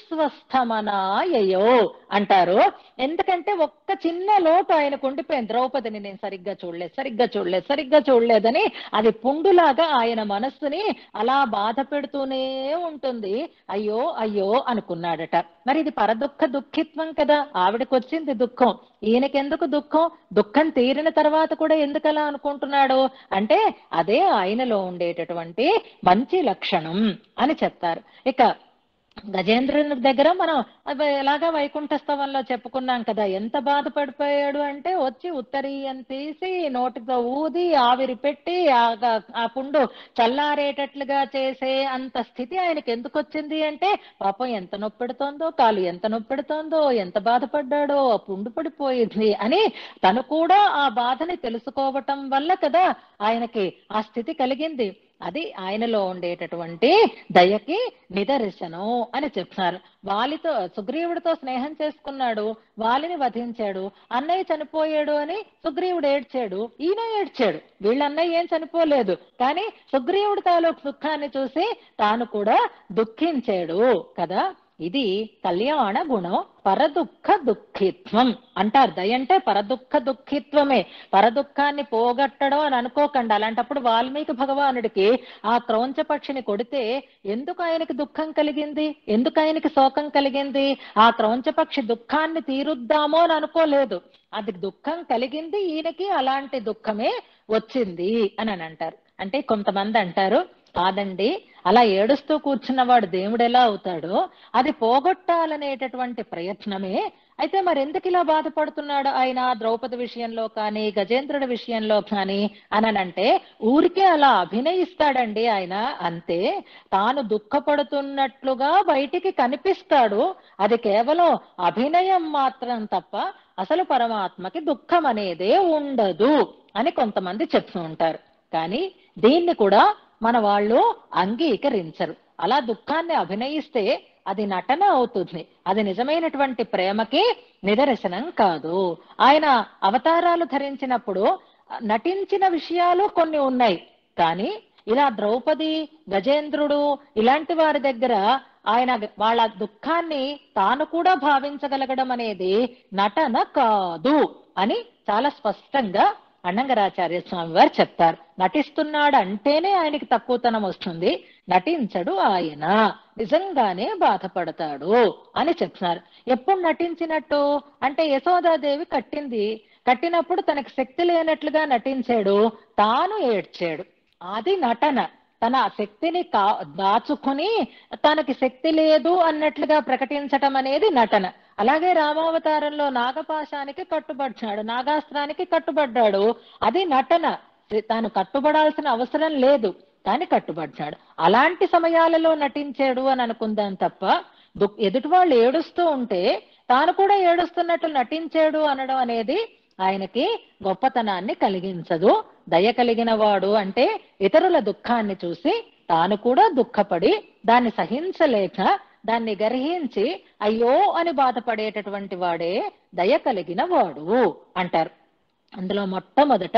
స్వస్థమనాయయో అంటారు ఎందుకంటే ఒక్క చిన్న లోటు ఆయనకు ఉండిపోయింది ద్రౌపదిని నేను సరిగ్గా చూడలేదు సరిగ్గా చూడలేదు సరిగ్గా చూడలేదని అది పుండులాగా ఆయన మనస్సుని అలా బాధ పెడుతూనే ఉంటుంది అయ్యో అయ్యో అనుకున్నాడట మరి ఇది పరదుఃఖ దుఃఖిత్వం కదా ఆవిడకి వచ్చింది దుఃఖం ఈయనకెందుకు దుఃఖం దుఃఖం తీరిన తర్వాత కూడా ఎందుకు అలా అనుకుంటున్నాడు అంటే అదే ఆయనలో ఉండేటటువంటి మంచి లక్షణం అని చెప్తారు ఇక గజేంద్రుని దగ్గర మనం అబ్బ ఎలాగా వైకుంఠ స్తవంలో చెప్పుకున్నాం కదా ఎంత బాధపడిపోయాడు అంటే వచ్చి ఉత్తరీయం తీసి నోటితో ఊది ఆవిరి పెట్టి ఆ గ- ఆ పుండు చల్లారేటట్లుగా చేసే అంత స్థితి ఆయనకి ఎందుకు వచ్చింది అంటే పాపం ఎంత నొప్పెడుతోందో కాలు ఎంత నొప్పెడుతోందో ఎంత బాధపడ్డాడో ఆ పుండు పడిపోయింది అని తను కూడా ఆ బాధని తెలుసుకోవటం వల్ల కదా ఆయనకి ఆ స్థితి కలిగింది అది ఆయనలో ఉండేటటువంటి దయకి నిదర్శనం అని చెప్తున్నారు వాలితో సుగ్రీవుడితో స్నేహం చేసుకున్నాడు వాలిని వధించాడు అన్నయ్య చనిపోయాడు అని సుగ్రీవుడు ఏడ్చాడు ఈయన ఏడ్చాడు వీళ్ళ అన్నయ్య ఏం చనిపోలేదు కానీ సుగ్రీవుడి తాలూకు దుఃఖాన్ని చూసి తాను కూడా దుఃఖించాడు కదా ఇది కళ్యాణ గుణం పరదుఃఖ దుఃఖిత్వం అంటారు దయ అంటే పరదుఃఖ దుఃఖిత్వమే పరదుఃఖాన్ని పోగొట్టడం అని అనుకోకండి అలాంటప్పుడు వాల్మీకి భగవానుడికి ఆ క్రౌంచ పక్షిని కొడితే ఎందుకు ఆయనకి దుఃఖం కలిగింది ఎందుకు ఆయనకి శోకం కలిగింది ఆ క్రౌంచ పక్షి దుఃఖాన్ని తీరుద్దామో అని అనుకోలేదు అది దుఃఖం కలిగింది ఈయనకి అలాంటి దుఃఖమే వచ్చింది అని అని అంటారు అంటే కొంతమంది అంటారు కాదండి అలా ఏడుస్తూ కూర్చున్నవాడు దేవుడు ఎలా అవుతాడో అది పోగొట్టాలనేటటువంటి ప్రయత్నమే అయితే మరి ఎందుకు ఇలా బాధపడుతున్నాడు ఆయన ద్రౌపది విషయంలో కానీ గజేంద్రుడి విషయంలో కానీ అననంటే ఊరికే అలా అభినయిస్తాడండి ఆయన అంతే తాను దుఃఖపడుతున్నట్లుగా బయటికి కనిపిస్తాడు అది కేవలం అభినయం మాత్రం తప్ప అసలు పరమాత్మకి దుఃఖం అనేదే ఉండదు అని కొంతమంది చెప్తూ ఉంటారు కానీ దీన్ని కూడా మన వాళ్ళు అంగీకరించరు అలా దుఃఖాన్ని అభినయిస్తే అది నటన అవుతుంది అది నిజమైనటువంటి ప్రేమకి నిదర్శనం కాదు ఆయన అవతారాలు ధరించినప్పుడు నటించిన విషయాలు కొన్ని ఉన్నాయి కానీ ఇలా ద్రౌపది గజేంద్రుడు ఇలాంటి వారి దగ్గర ఆయన వాళ్ళ దుఃఖాన్ని తాను కూడా భావించగలగడం అనేది నటన కాదు అని చాలా స్పష్టంగా అన్నంగరాచార్య స్వామి వారు చెప్తారు నటిస్తున్నాడు అంటేనే ఆయనకి తక్కువతనం వస్తుంది నటించడు ఆయన నిజంగానే బాధపడతాడు అని చెప్తున్నారు ఎప్పుడు నటించినట్టు అంటే యశోదాదేవి కట్టింది కట్టినప్పుడు తనకి శక్తి లేనట్లుగా నటించాడు తాను ఏడ్చాడు అది నటన తన శక్తిని కా దాచుకుని తనకి శక్తి లేదు అన్నట్లుగా ప్రకటించటం అనేది నటన అలాగే రామావతారంలో నాగపాశానికి కట్టుబడ్డాడు నాగాస్త్రానికి కట్టుబడ్డాడు అది నటన తాను కట్టుబడాల్సిన అవసరం లేదు కానీ కట్టుబడ్డాడు అలాంటి సమయాలలో నటించాడు అని అనుకుందాం తప్ప దు- ఎదుటి వాళ్ళు ఏడుస్తూ ఉంటే తాను కూడా ఏడుస్తున్నట్టు నటించాడు అనడం అనేది ఆయనకి గొప్పతనాన్ని కలిగించదు దయ కలిగిన వాడు అంటే ఇతరుల దుఃఖాన్ని చూసి తాను కూడా దుఃఖపడి దాన్ని సహించలేక దాన్ని గర్హించి అయ్యో అని బాధపడేటటువంటి వాడే దయ కలిగిన వాడు అంటారు అందులో మొట్టమొదట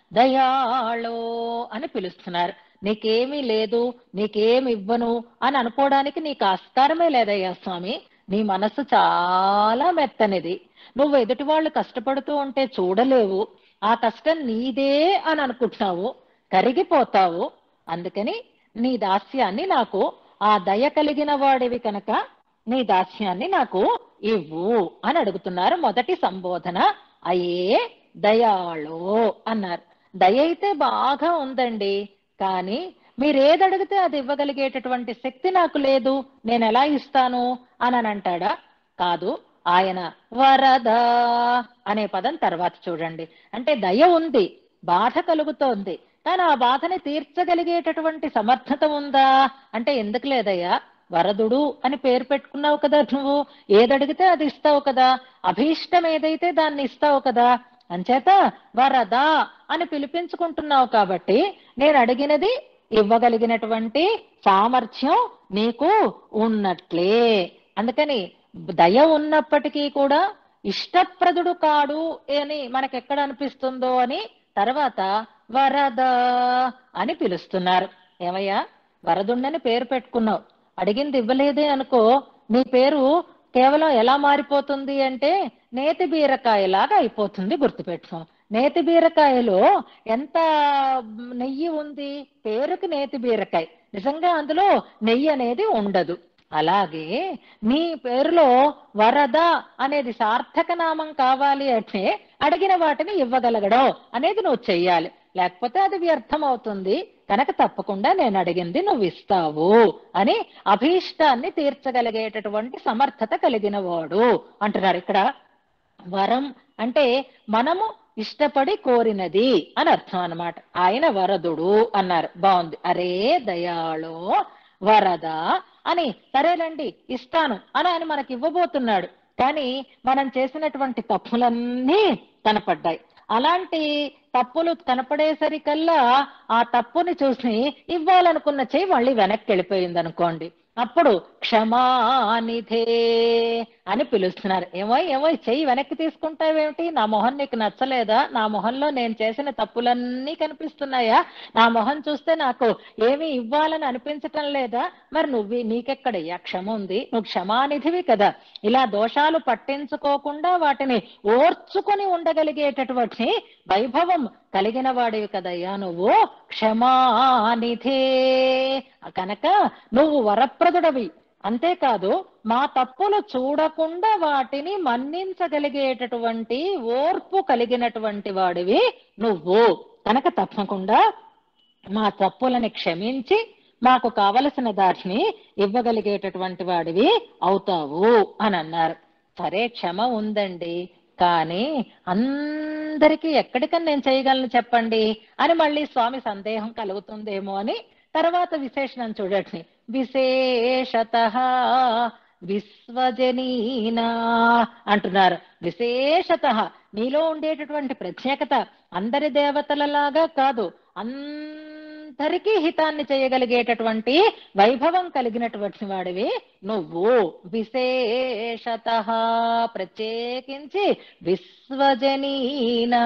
దయాళో అని పిలుస్తున్నారు నీకేమీ లేదు నీకేమి ఇవ్వను అని అనుకోవడానికి నీకు ఆస్కారమే లేదయ్యా స్వామి నీ మనస్సు చాలా మెత్తనిది నువ్వు ఎదుటి వాళ్ళు కష్టపడుతూ ఉంటే చూడలేవు ఆ కష్టం నీదే అని అనుకుంటున్నావు కరిగిపోతావు అందుకని నీ దాస్యాన్ని నాకు ఆ దయ కలిగిన వాడివి కనుక నీ దాస్యాన్ని నాకు ఇవ్వు అని అడుగుతున్నారు మొదటి సంబోధన అయ్యే దయాళో అన్నారు దయ అయితే బాగా ఉందండి కానీ మీరు ఏది అడిగితే అది ఇవ్వగలిగేటటువంటి శక్తి నాకు లేదు నేను ఎలా ఇస్తాను అని అని అంటాడా కాదు ఆయన వరద అనే పదం తర్వాత చూడండి అంటే దయ ఉంది బాధ కలుగుతోంది కానీ ఆ బాధని తీర్చగలిగేటటువంటి సమర్థత ఉందా అంటే ఎందుకు లేదయ్యా వరదుడు అని పేరు పెట్టుకున్నావు కదా నువ్వు ఏదడిగితే అది ఇస్తావు కదా అభీష్టం ఏదైతే దాన్ని ఇస్తావు కదా అంచేత వరద అని పిలిపించుకుంటున్నావు కాబట్టి నేను అడిగినది ఇవ్వగలిగినటువంటి సామర్థ్యం నీకు ఉన్నట్లే అందుకని దయ ఉన్నప్పటికీ కూడా ఇష్టప్రదుడు కాడు అని మనకెక్కడ అనిపిస్తుందో అని తర్వాత వరద అని పిలుస్తున్నారు ఏమయ్యా వరదుండని పేరు పెట్టుకున్నావు అడిగింది ఇవ్వలేదే అనుకో నీ పేరు కేవలం ఎలా మారిపోతుంది అంటే నేతి బీరకాయలాగా అయిపోతుంది గుర్తుపెట్టుకో నేతి బీరకాయలో ఎంత నెయ్యి ఉంది పేరుకి నేతి బీరకాయ నిజంగా అందులో నెయ్యి అనేది ఉండదు అలాగే నీ పేరులో వరద అనేది సార్థక నామం కావాలి అంటే అడిగిన వాటిని ఇవ్వగలగడం అనేది నువ్వు చెయ్యాలి లేకపోతే అది వ్యర్థం అవుతుంది కనుక తప్పకుండా నేను అడిగింది నువ్వు ఇస్తావు అని అభీష్టాన్ని తీర్చగలిగేటటువంటి సమర్థత కలిగిన వాడు అంటున్నారు ఇక్కడ వరం అంటే మనము ఇష్టపడి కోరినది అని అర్థం అన్నమాట ఆయన వరదుడు అన్నారు బాగుంది అరే దయాళో వరద అని సరేనండి ఇస్తాను అని ఆయన మనకి ఇవ్వబోతున్నాడు కానీ మనం చేసినటువంటి తప్పులన్నీ కనపడ్డాయి అలాంటి తప్పులు కనపడేసరికల్లా ఆ తప్పుని చూసి ఇవ్వాలనుకున్న చెయ్యి మళ్ళీ వెనక్కి వెళ్ళిపోయింది అనుకోండి అప్పుడు క్షమానిధే అని పిలుస్తున్నారు ఏమో ఏమో చెయ్యి వెనక్కి తీసుకుంటావేమిటి నా మొహం నీకు నచ్చలేదా నా మొహంలో నేను చేసిన తప్పులన్నీ కనిపిస్తున్నాయా నా మొహం చూస్తే నాకు ఏమీ ఇవ్వాలని అనిపించటం లేదా మరి నువ్వు నీకెక్కడయ్యా క్షమ ఉంది నువ్వు క్షమానిధివి కదా ఇలా దోషాలు పట్టించుకోకుండా వాటిని ఓర్చుకొని ఉండగలిగేటటువంటి వైభవం కలిగిన వాడివి కదయ్యా నువ్వు క్షమానిధే కనుక నువ్వు వరప్రదుడవి అంతేకాదు మా తప్పులు చూడకుండా వాటిని మన్నించగలిగేటటువంటి ఓర్పు కలిగినటువంటి వాడివి నువ్వు కనుక తప్పకుండా మా తప్పులని క్షమించి మాకు కావలసిన దాటిని ఇవ్వగలిగేటటువంటి వాడివి అవుతావు అని అన్నారు సరే క్షమ ఉందండి కానీ అందరికీ ఎక్కడికని నేను చేయగలను చెప్పండి అని మళ్ళీ స్వామి సందేహం కలుగుతుందేమో అని తర్వాత విశేషణం చూడండి విశేషత విశ్వజనీనా అంటున్నారు విశేషత నీలో ఉండేటటువంటి ప్రత్యేకత అందరి దేవతలలాగా కాదు అందరికీ హితాన్ని చేయగలిగేటటువంటి వైభవం కలిగినటువంటి వాడివి నువ్వు విశేషత ప్రత్యేకించి విశ్వజనీనా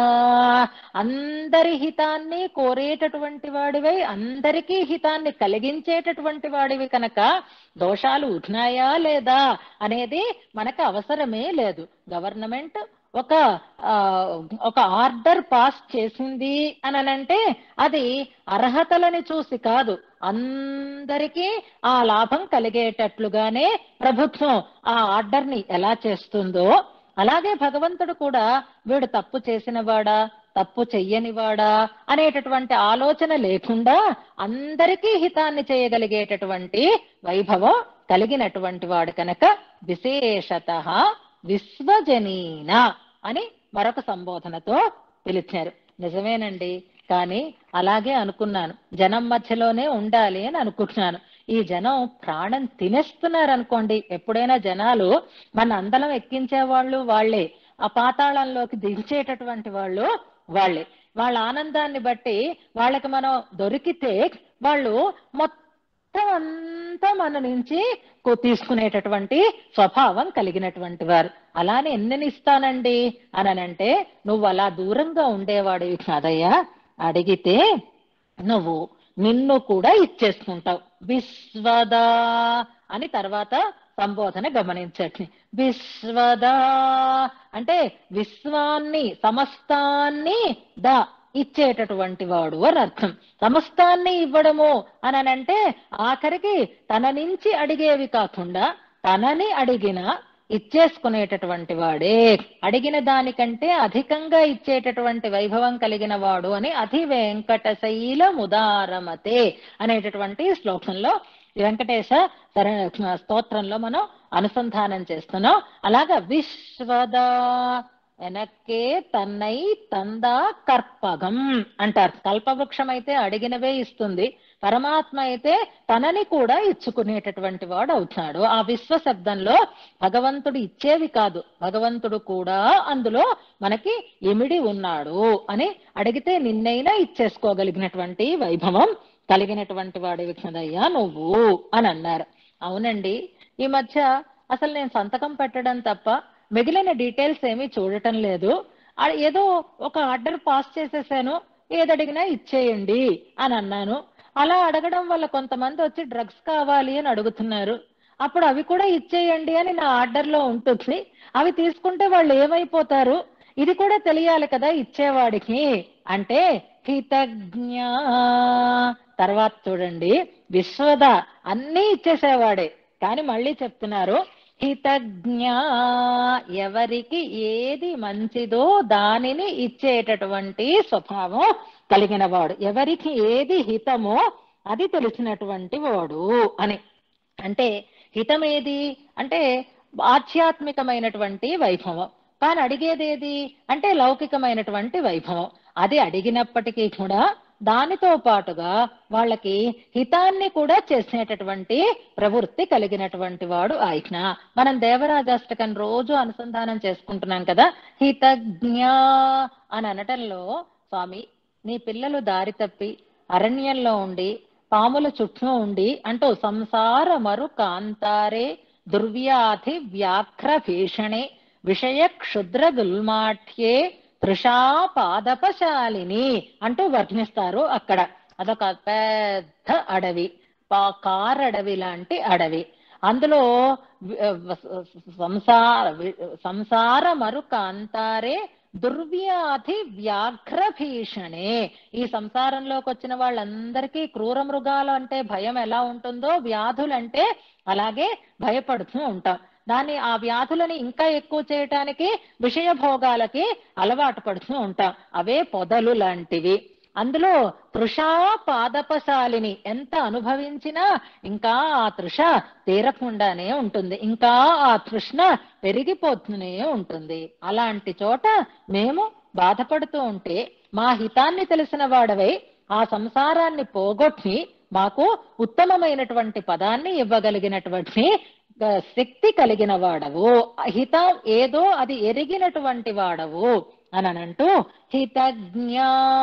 అందరి హితాన్ని కోరేటటువంటి వాడివై అందరికీ హితాన్ని కలిగించేటటువంటి వాడివి కనుక దోషాలు ఉన్నాయా లేదా అనేది మనకు అవసరమే లేదు గవర్నమెంట్ ఒక ఆ, ఒక ఆర్డర్ పాస్ చేసింది అని అంటే అది అర్హతలని చూసి కాదు అందరికీ ఆ లాభం కలిగేటట్లుగానే ప్రభుత్వం ఆ ఆర్డర్ ని ఎలా చేస్తుందో అలాగే భగవంతుడు కూడా వీడు తప్పు చేసినవాడా తప్పు చెయ్యనివాడా అనేటటువంటి ఆలోచన లేకుండా అందరికీ హితాన్ని చేయగలిగేటటువంటి వైభవం కలిగినటువంటి వాడు కనుక విశేషత విశ్వజనీన అని మరొక సంబోధనతో పిలిచారు నిజమేనండి కానీ అలాగే అనుకున్నాను జనం మధ్యలోనే ఉండాలి అని అనుకుంటున్నాను ఈ జనం ప్రాణం తినేస్తున్నారు అనుకోండి ఎప్పుడైనా జనాలు మన అందలం ఎక్కించే వాళ్ళు వాళ్ళే ఆ పాతాళంలోకి దించేటటువంటి వాళ్ళు వాళ్ళే వాళ్ళ ఆనందాన్ని బట్టి వాళ్ళకి మనం దొరికితే వాళ్ళు మొత్తం అంతా మన నుంచి కు- తీసుకునేటటువంటి స్వభావం కలిగినటువంటి వారు అలానే ఎన్నెన్ని ఇస్తానండి అని అంటే నువ్వు అలా దూరంగా ఉండేవాడివి కాదయ్యా అడిగితే నువ్వు నిన్ను కూడా ఇచ్చేసుకుంటావు విశ్వదా అని తర్వాత సంబోధన గమనించండి విశ్వదా అంటే విశ్వాన్ని సమస్తాన్ని దా ఇచ్చేటటువంటి వాడు అని అర్థం సమస్తాన్ని ఇవ్వడము అని అంటే ఆఖరికి తన నుంచి అడిగేవి కాకుండా తనని అడిగిన ఇచ్చేసుకునేటటువంటి వాడే అడిగిన దానికంటే అధికంగా ఇచ్చేటటువంటి వైభవం కలిగిన వాడు అని అధి వెంకటశైల ముదారమతే అనేటటువంటి శ్లోకంలో వెంకటేశ శరణ స్తోత్రంలో మనం అనుసంధానం చేస్తున్నాం అలాగా విశ్వదా వెనక్కే తన్నై తందా కర్పగం అంటారు కల్పవృక్షం అయితే అడిగినవే ఇస్తుంది పరమాత్మ అయితే తనని కూడా ఇచ్చుకునేటటువంటి వాడు అవుతాడు ఆ విశ్వ శబ్దంలో భగవంతుడు ఇచ్చేవి కాదు భగవంతుడు కూడా అందులో మనకి ఇమిడి ఉన్నాడు అని అడిగితే నిన్నైనా ఇచ్చేసుకోగలిగినటువంటి వైభవం కలిగినటువంటి వాడివి కదయ్యా నువ్వు అని అన్నారు అవునండి ఈ మధ్య అసలు నేను సంతకం పెట్టడం తప్ప మిగిలిన డీటెయిల్స్ ఏమీ చూడటం లేదు ఆ ఏదో ఒక ఆర్డర్ పాస్ చేసేసాను ఏదడిగినా ఇచ్చేయండి అని అన్నాను అలా అడగడం వల్ల కొంతమంది వచ్చి డ్రగ్స్ కావాలి అని అడుగుతున్నారు అప్పుడు అవి కూడా ఇచ్చేయండి అని నా ఆర్డర్ లో ఉంటుంది అవి తీసుకుంటే వాళ్ళు ఏమైపోతారు ఇది కూడా తెలియాలి కదా ఇచ్చేవాడికి అంటే హితజ్ఞ తర్వాత చూడండి విశ్వద అన్నీ ఇచ్చేసేవాడే కానీ మళ్ళీ చెప్తున్నారు హితజ్ఞ ఎవరికి ఏది మంచిదో దానిని ఇచ్చేటటువంటి స్వభావం కలిగిన వాడు ఎవరికి ఏది హితమో అది తెలిసినటువంటి వాడు అని అంటే హితమేది అంటే ఆధ్యాత్మికమైనటువంటి వైభవం తాను అడిగేదేది అంటే లౌకికమైనటువంటి వైభవం అది అడిగినప్పటికీ కూడా దానితో పాటుగా వాళ్ళకి హితాన్ని కూడా చేసేటటువంటి ప్రవృత్తి కలిగినటువంటి వాడు ఆయన మనం దేవరాజాష్టకం రోజు అనుసంధానం చేసుకుంటున్నాం కదా హితజ్ఞ అని అనటంలో స్వామి నీ పిల్లలు దారి తప్పి అరణ్యంలో ఉండి పాముల చుట్టూ ఉండి అంటూ సంసార మరు కాంతారే దుర్వ్యాధి వ్యాఘ్ర భీషణే విషయ క్షుద్ర గుల్మాఠ్యే తృషా పాదపశాలిని అంటూ వర్ణిస్తారు అక్కడ అదొక పెద్ద అడవి పా- కారడవి లాంటి అడవి అందులో వి- వ- సంసార వి- సంసార మరు కాంతారే దుర్వ్యాధి వ్యాఘ్ర భీషణే ఈ సంసారంలోకి వచ్చిన వాళ్ళందరికీ క్రూర మృగాలు అంటే భయం ఎలా ఉంటుందో వ్యాధులంటే అలాగే భయపడుతూ ఉంటాం దాన్ని ఆ వ్యాధులని ఇంకా ఎక్కువ చేయటానికి విషయ భోగాలకి అలవాటు పడుతూ ఉంటాం అవే పొదలు లాంటివి అందులో తృషా పాదపశాలిని ఎంత అనుభవించినా ఇంకా ఆ తృష తీరకుండానే ఉంటుంది ఇంకా ఆ తృష్ణ పెరిగిపోతూనే ఉంటుంది అలాంటి చోట మేము బాధపడుతూ ఉంటే మా హితాన్ని తెలిసిన వాడవై ఆ సంసారాన్ని పోగొట్టి మాకు ఉత్తమమైనటువంటి పదాన్ని ఇవ్వగలిగినటువంటి ఆ, శక్తి కలిగిన వాడవు హితం ఏదో అది ఎరిగినటువంటి వాడవు అని అంటూ హితజ్ఞ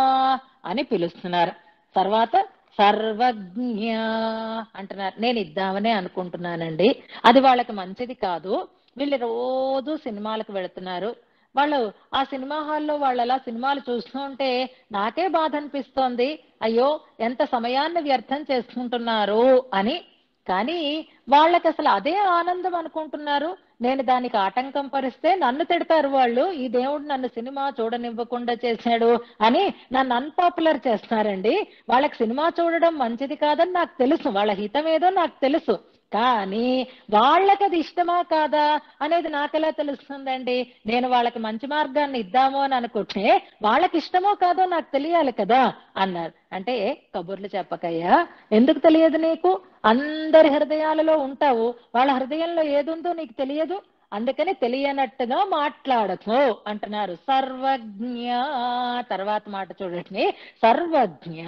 అని పిలుస్తున్నారు తర్వాత సర్వజ్ఞ అంటున్నారు నేను ఇద్దామనే అనుకుంటున్నానండి అది వాళ్ళకి మంచిది కాదు వీళ్ళు రోజు సినిమాలకు వెళుతున్నారు వాళ్ళు ఆ సినిమా హాల్లో వాళ్ళు అలా సినిమాలు చూస్తూ ఉంటే నాకే బాధ అనిపిస్తోంది అయ్యో ఎంత సమయాన్ని వ్యర్థం చేసుకుంటున్నారు అని కానీ వాళ్ళకి అసలు అదే ఆనందం అనుకుంటున్నారు నేను దానికి ఆటంకం పరిస్తే నన్ను తిడతారు వాళ్ళు ఈ దేవుడు నన్ను సినిమా చూడనివ్వకుండా చేశాడు అని నన్ను అన్పాపులర్ చేస్తారండి వాళ్ళకి సినిమా చూడడం మంచిది కాదని నాకు తెలుసు వాళ్ళ హితం ఏదో నాకు తెలుసు కానీ వాళ్ళకి అది ఇష్టమా కాదా అనేది నాకెలా తెలుస్తుందండి నేను వాళ్ళకి మంచి మార్గాన్ని ఇద్దాము అని అనుకుంటే వాళ్ళకి ఇష్టమో కాదో నాకు తెలియాలి కదా అన్నారు అంటే కబుర్లు చెప్పకయ్యా ఎందుకు తెలియదు నీకు అందరి హృదయాలలో ఉంటావు వాళ్ళ హృదయంలో ఏదుందో నీకు తెలియదు అందుకని తెలియనట్టుగా మాట్లాడకు అంటున్నారు సర్వజ్ఞ తర్వాత మాట చూడండి సర్వజ్ఞ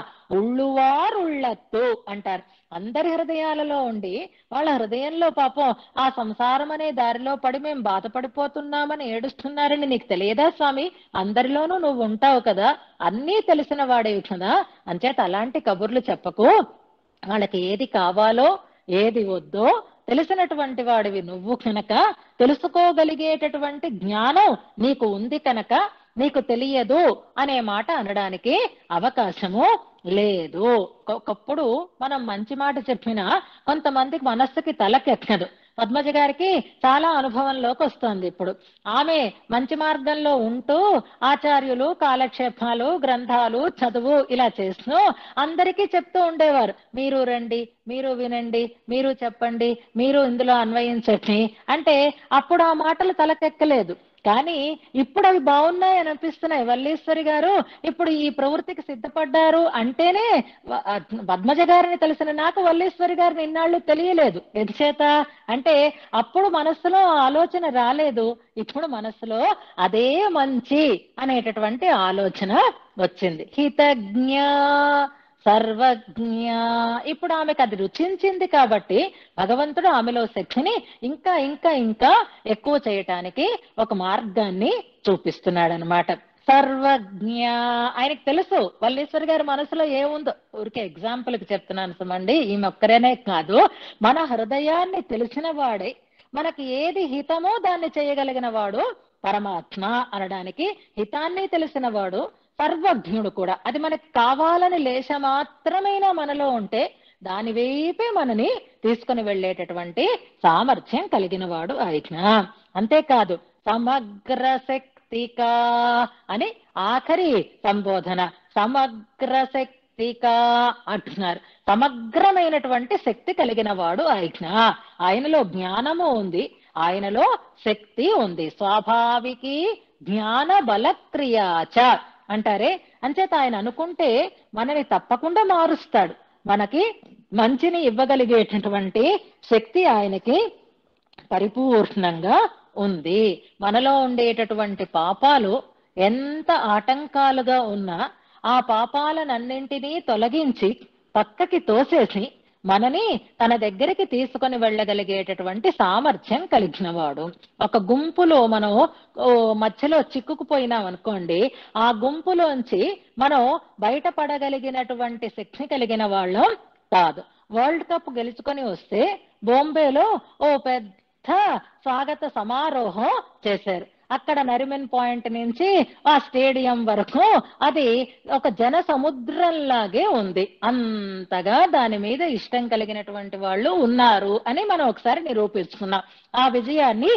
ఉళ్ళువారుళ్ళత్తు అంటారు అందరి హృదయాలలో ఉండి వాళ్ళ హృదయంలో పాపం ఆ సంసారం అనే దారిలో పడి మేము బాధపడిపోతున్నామని ఏడుస్తున్నారని నీకు తెలియదా స్వామి అందరిలోనూ నువ్వు ఉంటావు కదా అన్నీ తెలిసిన వాడేవి కదా అంచేత అలాంటి కబుర్లు చెప్పకు వాళ్ళకి ఏది కావాలో ఏది వద్దో తెలిసినటువంటి వాడివి నువ్వు కనుక తెలుసుకోగలిగేటటువంటి జ్ఞానం నీకు ఉంది కనుక నీకు తెలియదు అనే మాట అనడానికి అవకాశము లేదు ఒకప్పుడు మనం మంచి మాట చెప్పినా కొంతమందికి మనస్సుకి తలకెక్కదు పద్మజ గారికి చాలా అనుభవంలోకి వస్తోంది ఇప్పుడు ఆమె మంచి మార్గంలో ఉంటూ ఆచార్యులు కాలక్షేపాలు గ్రంథాలు చదువు ఇలా చేస్తూ అందరికీ చెప్తూ ఉండేవారు మీరు రండి మీరు వినండి మీరు చెప్పండి మీరు ఇందులో అన్వయించండి అంటే అప్పుడు ఆ మాటలు తలకెక్కలేదు కానీ ఇప్పుడు అవి బాగున్నాయి అని అనిపిస్తున్నాయి వల్లీశ్వరి గారు ఇప్పుడు ఈ ప్రవృత్తికి సిద్ధపడ్డారు అంటేనే వ- ఆ పద్మజ గారిని తెలిసిన నాకు వల్లీశ్వరి గారిని ఇన్నాళ్ళు తెలియలేదు ఎందుచేత అంటే అప్పుడు మనస్సులో ఆ ఆలోచన రాలేదు ఇప్పుడు మనస్సులో అదే మంచి అనేటటువంటి ఆలోచన వచ్చింది హితజ్ఞ సర్వజ్ఞ ఇప్పుడు ఆమెకు అది రుచించింది కాబట్టి భగవంతుడు ఆమెలో శక్తిని ఇంకా ఇంకా ఇంకా ఎక్కువ చేయటానికి ఒక మార్గాన్ని చూపిస్తున్నాడు అనమాట సర్వజ్ఞ ఆయనకు తెలుసు వల్లీశ్వరి గారి మనసులో ఏముందో ఊరికే ఎగ్జాంపుల్ కి చెప్తున్నాను సుమండి ఈ ఒక్కరేనే కాదు మన హృదయాన్ని తెలిసిన వాడే మనకి ఏది హితమో దాన్ని చేయగలిగిన వాడు పరమాత్మ అనడానికి హితాన్ని తెలిసిన వాడు సర్వజ్ఞుడు కూడా అది మనకి కావాలని లేశ మాత్రమైనా మనలో ఉంటే దాని వైపే మనని తీసుకుని వెళ్ళేటటువంటి సామర్థ్యం కలిగిన వాడు ఆయన అంతేకాదు సమగ్ర శక్తికా అని ఆఖరి సంబోధన సమగ్ర శక్తికా అంటున్నారు సమగ్రమైనటువంటి శక్తి కలిగిన వాడు ఆయన ఆయనలో జ్ఞానము ఉంది ఆయనలో శక్తి ఉంది స్వాభావికి జ్ఞాన బలక్రియాచ అంటారే అంచేత ఆయన అనుకుంటే మనని తప్పకుండా మారుస్తాడు మనకి మంచిని ఇవ్వగలిగేటటువంటి శక్తి ఆయనకి పరిపూర్ణంగా ఉంది మనలో ఉండేటటువంటి పాపాలు ఎంత ఆటంకాలుగా ఉన్నా ఆ పాపాలనన్నింటినీ తొలగించి పక్కకి తోసేసి మనని తన దగ్గరికి తీసుకొని వెళ్ళగలిగేటటువంటి సామర్థ్యం కలిగిన వాడు ఒక గుంపులో మనం ఓ మధ్యలో చిక్కుకుపోయినాం అనుకోండి ఆ గుంపులోంచి మనం బయటపడగలిగినటువంటి శక్తి కలిగిన వాళ్ళం కాదు వరల్డ్ కప్ గెలుచుకొని వస్తే బాంబేలో ఓ పెద్ద స్వాగత సమారోహం చేశారు అక్కడ నరిమెన్ పాయింట్ నుంచి ఆ స్టేడియం వరకు అది ఒక జన సముద్రంలాగే ఉంది అంతగా దాని మీద ఇష్టం కలిగినటువంటి వాళ్ళు ఉన్నారు అని మనం ఒకసారి నిరూపించుకున్నాం ఆ విజయాన్ని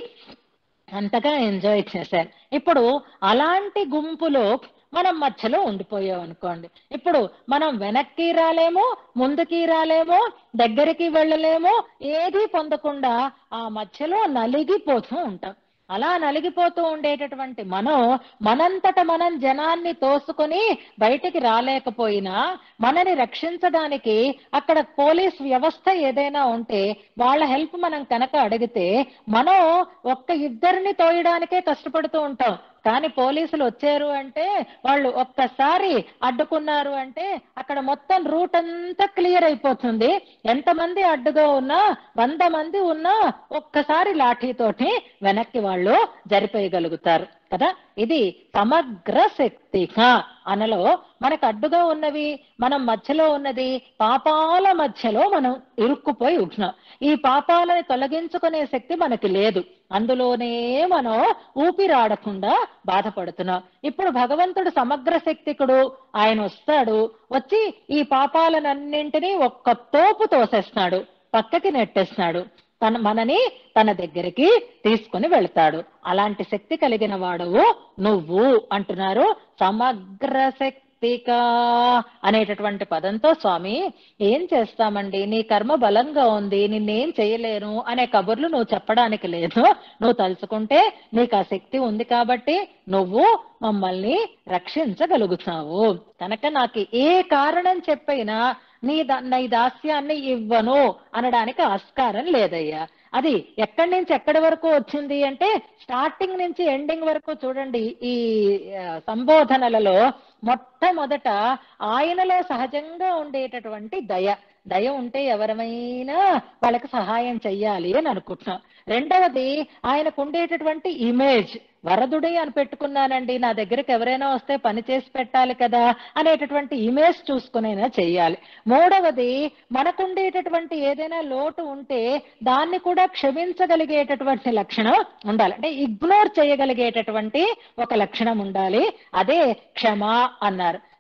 అంతగా ఎంజాయ్ చేశారు ఇప్పుడు అలాంటి గుంపులో మనం మధ్యలో ఉండిపోయాం అనుకోండి ఇప్పుడు మనం వెనక్కి రాలేము ముందుకి రాలేము దగ్గరికి వెళ్ళలేము ఏది పొందకుండా ఆ మధ్యలో నలిగిపోతూ ఉంటాం అలా నలిగిపోతూ ఉండేటటువంటి మనం మనంతట మనం జనాన్ని తోసుకొని బయటికి రాలేకపోయినా మనని రక్షించడానికి అక్కడ పోలీస్ వ్యవస్థ ఏదైనా ఉంటే వాళ్ళ హెల్ప్ మనం కనుక అడిగితే మనం ఒక్క ఇద్దరిని తోయడానికే కష్టపడుతూ ఉంటాం కానీ పోలీసులు వచ్చారు అంటే వాళ్ళు ఒక్కసారి అడ్డుకున్నారు అంటే అక్కడ మొత్తం రూట్ అంతా క్లియర్ అయిపోతుంది ఎంతమంది అడ్డుగా ఉన్నా వంద మంది ఉన్నా ఒక్కసారి లాఠీతోటి వెనక్కి వాళ్ళు జరిపేయగలుగుతారు కదా ఇది సమగ్ర శక్తిగా అనలో మనకు అడ్డుగా ఉన్నవి మనం మధ్యలో ఉన్నది పాపాల మధ్యలో మనం ఇరుక్కుపోయి ఉంటున్నాం ఈ పాపాలని తొలగించుకునే శక్తి మనకి లేదు అందులోనే మనం ఊపిరాడకుండా బాధపడుతున్నాం ఇప్పుడు భగవంతుడు సమగ్ర శక్తికుడు ఆయన వస్తాడు వచ్చి ఈ పాపాలనన్నింటినీ ఒక్క తోపు తోసేస్తున్నాడు పక్కకి నెట్టేస్తున్నాడు తన మనని తన దగ్గరికి తీసుకుని వెళ్తాడు అలాంటి శక్తి కలిగిన వాడవు నువ్వు అంటున్నారు సమగ్ర శక్తికా అనేటటువంటి పదంతో స్వామి ఏం చేస్తామండి నీ కర్మ బలంగా ఉంది నిన్నేం చేయలేను అనే కబుర్లు నువ్వు చెప్పడానికి లేదు నువ్వు తలుచుకుంటే నీకు ఆ శక్తి ఉంది కాబట్టి నువ్వు మమ్మల్ని రక్షించగలుగుతావు కనుక నాకు ఏ కారణం చెప్పైనా నీ దా- నీ దాస్యాన్ని ఇవ్వను అనడానికి ఆస్కారం లేదయ్యా అది ఎక్కడి నుంచి ఎక్కడి వరకు వచ్చింది అంటే స్టార్టింగ్ నుంచి ఎండింగ్ వరకు చూడండి ఈ ఆ, సంబోధనలలో మొట్టమొదట ఆయనలో సహజంగా ఉండేటటువంటి దయ దయ ఉంటే ఎవరమైనా వాళ్ళకి సహాయం చెయ్యాలి అని అనుకుంటున్నాం రెండవది ఆయనకు ఉండేటటువంటి ఇమేజ్ వరదుడి అని పెట్టుకున్నానండి నా దగ్గరికి ఎవరైనా వస్తే పని చేసి పెట్టాలి కదా అనేటటువంటి ఇమేజ్ చూసుకునైనా చెయ్యాలి మూడవది మనకుండేటటువంటి ఏదైనా లోటు ఉంటే దాన్ని కూడా క్షమించగలిగేటటువంటి లక్షణం ఉండాలి అంటే ఇగ్నోర్ చేయగలిగేటటువంటి ఒక లక్షణం ఉండాలి అదే క్షమ అన్నారు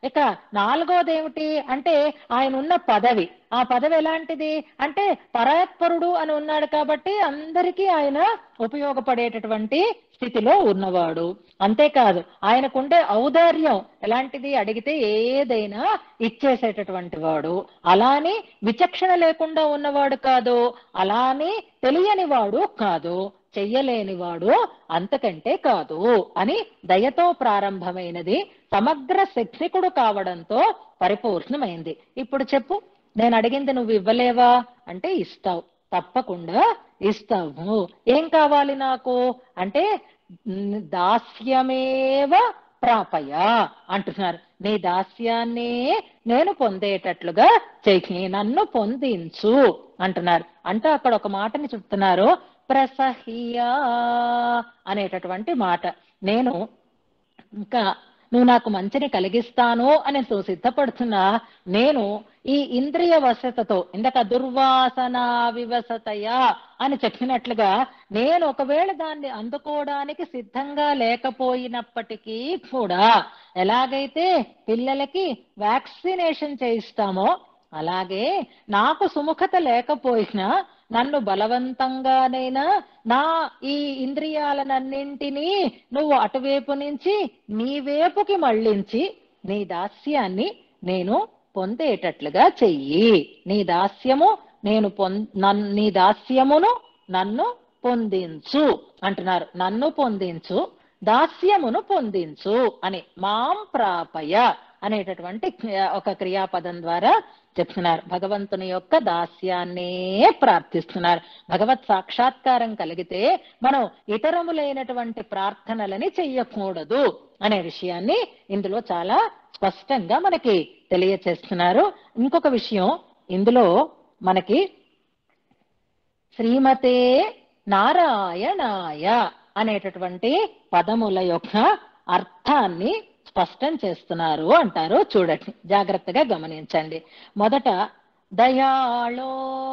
ఇక నాలుగోది ఏమిటి అంటే ఆయన ఉన్న పదవి ఆ పదవి ఎలాంటిది అంటే పరాత్పరుడు అని ఉన్నాడు కాబట్టి అందరికీ ఆయన ఉపయోగపడేటటువంటి స్థితిలో ఉన్నవాడు అంతేకాదు ఆయనకుండే ఔదార్యం ఎలాంటిది అడిగితే ఏదైనా ఇచ్చేసేటటువంటి వాడు అలాని విచక్షణ లేకుండా ఉన్నవాడు కాదు అలాని తెలియని వాడు కాదు చెయ్యలేనివాడు అంతకంటే కాదు అని దయతో ప్రారంభమైనది సమగ్ర శిక్షకుడు కావడంతో పరిపూర్ణమైంది ఇప్పుడు చెప్పు నేను అడిగింది నువ్వు ఇవ్వలేవా అంటే ఇస్తావు తప్పకుండా ఇస్తావు ఏం కావాలి నాకు అంటే "న్- దాస్యమేవ ప్రాపయ అంటున్నారు నీ దాస్యాన్నే నేను పొందేటట్లుగా చెయ్యి నన్ను పొందించు అంటున్నారు అంటే అక్కడ ఒక మాటని చెప్తున్నారు ప్రసహ్యా అనేటటువంటి మాట నేను ఇంకా నువ్వు నాకు మంచిని కలిగిస్తాను అని నువ్వు సిద్ధపడుతున్నా నేను ఈ ఇంద్రియ వశతతో ఇందాక దుర్వాసన వివసతయ అని చెప్పినట్లుగా నేను ఒకవేళ దాన్ని అందుకోవడానికి సిద్ధంగా లేకపోయినప్పటికీ కూడా ఎలాగైతే పిల్లలకి వ్యాక్సినేషన్ చేయిస్తామో అలాగే నాకు సుముఖత లేకపోయినా నన్ను బలవంతంగానైనా నా ఈ ఇంద్రియాలనన్నింటినీ నువ్వు అటువైపు నుంచి నీ వైపుకి మళ్ళించి నీ దాస్యాన్ని నేను పొందేటట్లుగా చెయ్యి నీ దాస్యము నేను పొం నన్- నీ దాస్యమును నన్ను పొందించు అంటున్నారు నన్ను పొందించు దాస్యమును పొందించు అని మాం ప్రాపయ అనేటటువంటి క్రియ- ఒక క్రియాపదం ద్వారా చెప్తున్నారు భగవంతుని యొక్క దాస్యాన్నే ప్రార్థిస్తున్నారు భగవత్ సాక్షాత్కారం కలిగితే మనం ఇతరములైనటువంటి ప్రార్థనలని చెయ్యకూడదు అనే విషయాన్ని ఇందులో చాలా స్పష్టంగా మనకి తెలియచేస్తున్నారు ఇంకొక విషయం ఇందులో మనకి శ్రీమతే నారాయణాయ అనేటటువంటి పదముల యొక్క అర్థాన్ని స్పష్టం చేస్తున్నారు అంటారు చూడండి జాగ్రత్తగా గమనించండి మొదట దయాళో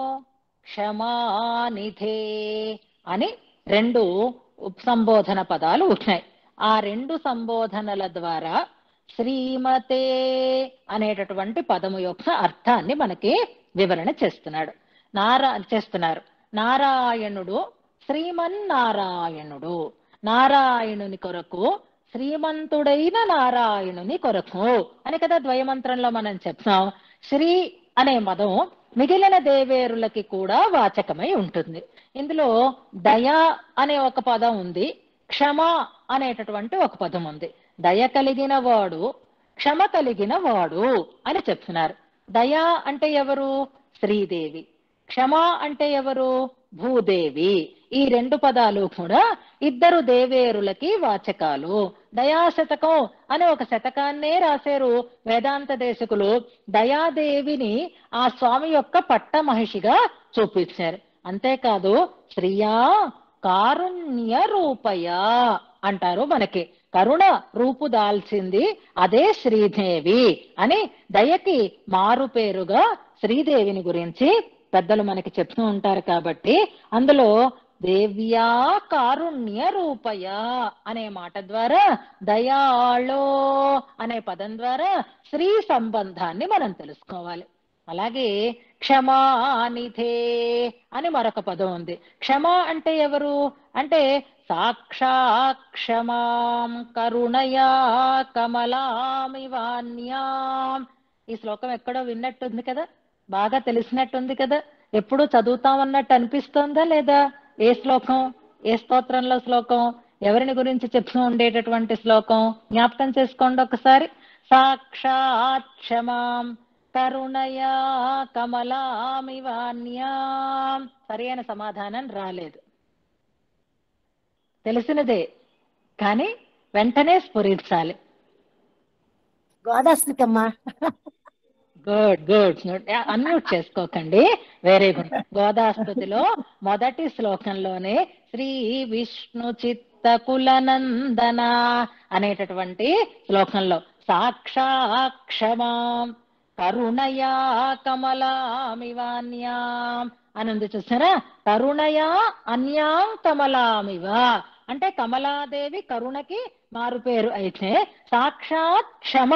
క్షమానిధే అని రెండు సంబోధన పదాలు ఉన్నాయి ఆ రెండు సంబోధనల ద్వారా శ్రీమతే అనేటటువంటి పదము యొక్క అర్థాన్ని మనకి వివరణ చేస్తున్నాడు నారా చేస్తున్నారు నారాయణుడు శ్రీమన్నారాయణుడు నారాయణుని కొరకు శ్రీమంతుడైన నారాయణుని కొరకు అని కదా ద్వయమంత్రంలో మనం చెప్తాం శ్రీ అనే పదం మిగిలిన దేవేరులకి కూడా వాచకమై ఉంటుంది ఇందులో దయ అనే ఒక పదం ఉంది క్షమ అనేటటువంటి ఒక పదం ఉంది దయ కలిగిన వాడు క్షమ కలిగిన వాడు అని చెప్తున్నారు దయ అంటే ఎవరు శ్రీదేవి క్షమ అంటే ఎవరు భూదేవి ఈ రెండు పదాలు కూడా ఇద్దరు దేవేరులకి వాచకాలు దయాశతకం అనే ఒక శతకాన్నే రాశారు వేదాంత దేశకులు దయాదేవిని ఆ స్వామి యొక్క పట్ట మహిషిగా చూపించారు అంతేకాదు శ్రీయా కారుణ్య రూపయ అంటారు మనకి కరుణ రూపు దాల్చింది అదే శ్రీదేవి అని దయకి మారు పేరుగా శ్రీదేవిని గురించి పెద్దలు మనకి చెప్తూ ఉంటారు కాబట్టి అందులో దేవ్యా కారుణ్య రూపయ అనే మాట ద్వారా దయాళో అనే పదం ద్వారా శ్రీ సంబంధాన్ని మనం తెలుసుకోవాలి అలాగే క్షమానిధే అని మరొక పదం ఉంది క్షమ అంటే ఎవరు అంటే సాక్షాక్షమాం కరుణయా కమలామివాన్యాం ఈ శ్లోకం ఎక్కడో విన్నట్టుంది కదా బాగా తెలిసినట్టుంది కదా ఎప్పుడు చదువుతామన్నట్టు అనిపిస్తోందా లేదా ఏ శ్లోకం ఏ స్తోత్రంలో శ్లోకం ఎవరిని గురించి చెప్తూ ఉండేటటువంటి శ్లోకం జ్ఞాపకం చేసుకోండి ఒకసారి సాక్షాత్ క్షమాం కరుణయా కమలామివాన్యాం సరైన సమాధానం రాలేదు తెలిసినదే కానీ వెంటనే స్ఫురించాలి గోదాశ్రితమ్మా గుడ్ గుడ్ గుడ్ అన్మ్యూట్ చేసుకోకండి వెరీ గుడ్ గోదాస్తుతిలో మొదటి శ్లోకంలోనే శ్రీ విష్ణు చిత్త కులనందన అనేటటువంటి శ్లోకంలో సాక్షాక్షమాం కరుణయా కమలామివాన్యాం అని ఉంది చూసారా కరుణయా అన్యాం కమలామివ అంటే కమలాదేవి కరుణకి మారు పేరు అయితే సాక్షాత్ క్షమ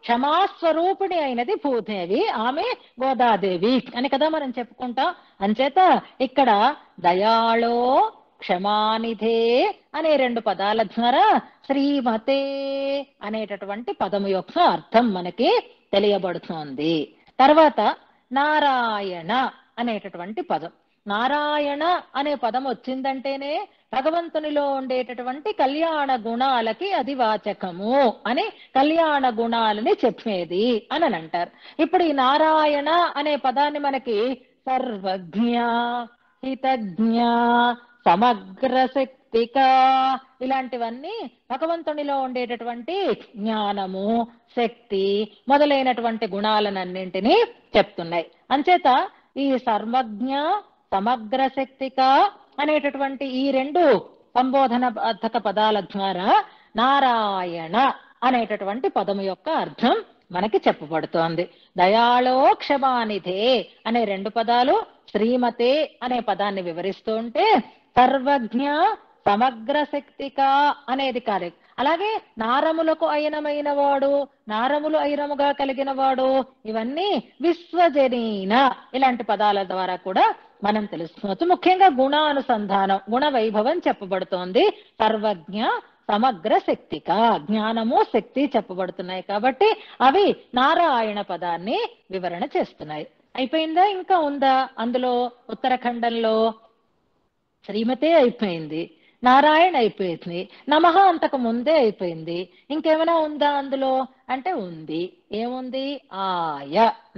క్షమాస్వరూపిణి అయినది భూదేవి ఆమె గోదాదేవి అని కదా మనం చెప్పుకుంటాం అంచేత ఇక్కడ దయాళో క్షమానిధే అనే రెండు పదాల ద్వారా శ్రీమతే అనేటటువంటి పదము యొక్క అర్థం మనకి తెలియబడుతోంది తర్వాత నారాయణ అనేటటువంటి పదం నారాయణ అనే పదం వచ్చిందంటేనే భగవంతునిలో ఉండేటటువంటి కళ్యాణ గుణాలకి అది వాచకము అని కళ్యాణ గుణాలని చెప్పేది అని అని అంటారు ఇప్పుడు ఈ నారాయణ అనే పదాన్ని మనకి సర్వజ్ఞ హితజ్ఞ సమగ్ర శక్తిక ఇలాంటివన్నీ భగవంతునిలో ఉండేటటువంటి జ్ఞానము శక్తి మొదలైనటువంటి గుణాలనన్నింటినీ చెప్తున్నాయి అంచేత ఈ సర్వజ్ఞ సమగ్ర శక్తిక అనేటటువంటి ఈ రెండు సంబోధన అర్థక పదాల ద్వారా నారాయణ అనేటటువంటి పదము యొక్క అర్థం మనకి చెప్పబడుతోంది దయాళో క్షమానిధే అనే రెండు పదాలు శ్రీమతే అనే పదాన్ని వివరిస్తూ ఉంటే సర్వజ్ఞ సమగ్ర శక్తిక అనేది కాదు అలాగే నారములకు అయినమైన వాడు నారములు అయినముగా కలిగిన వాడు ఇవన్నీ విశ్వజనీన ఇలాంటి పదాల ద్వారా కూడా మనం తెలుసుకోవచ్చు ముఖ్యంగా గుణానుసంధానం గుణ వైభవం చెప్పబడుతోంది సర్వజ్ఞ సమగ్ర శక్తిక జ్ఞానము శక్తి చెప్పబడుతున్నాయి కాబట్టి అవి నారాయణ పదాన్ని వివరణ చేస్తున్నాయి అయిపోయిందా ఇంకా ఉందా అందులో ఉత్తరాఖండంలో శ్రీమతే అయిపోయింది నారాయణ అయిపోయింది నమః అంతకు ముందే అయిపోయింది ఇంకేమైనా ఉందా అందులో అంటే ఉంది ఏముంది ఆయ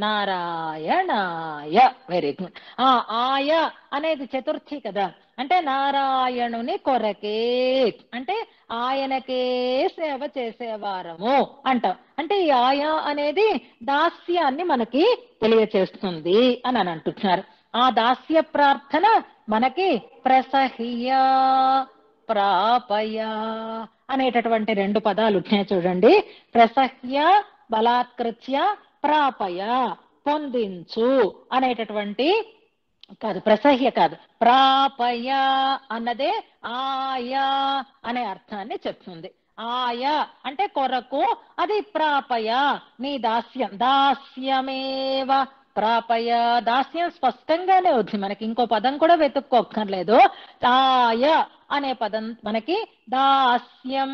నారాయణాయ వెరీ గుడ్ ఆ ఆయ అనేది చతుర్థి కదా అంటే నారాయణుని కొరకే అంటే ఆయనకే సేవ చేసేవారము అంటాం అంటే ఈ ఆయా అనేది దాస్యాన్ని మనకి తెలియచేస్తుంది అని అని అంటున్నారు ఆ దాస్య ప్రార్థన మనకి ప్రసహ్య ప్రాపయ అనేటటువంటి రెండు పదాలు ఉన్నాయి చూడండి ప్రసహ్య బలాత్కృత్య ప్రాపయ పొందించు అనేటటువంటి కాదు ప్రసహ్య కాదు ప్రాపయ అన్నదే ఆయా అనే అర్థాన్ని చెప్తుంది ఆయా అంటే కొరకు అది ప్రాపయ నీ దాస్యం దాస్యమేవ ప్రాపయ దాస్యం స్పష్టంగానే ఉంది మనకి ఇంకో పదం కూడా వెతుక్కోక్కర్లేదు తాయ అనే పదం మనకి దాస్యం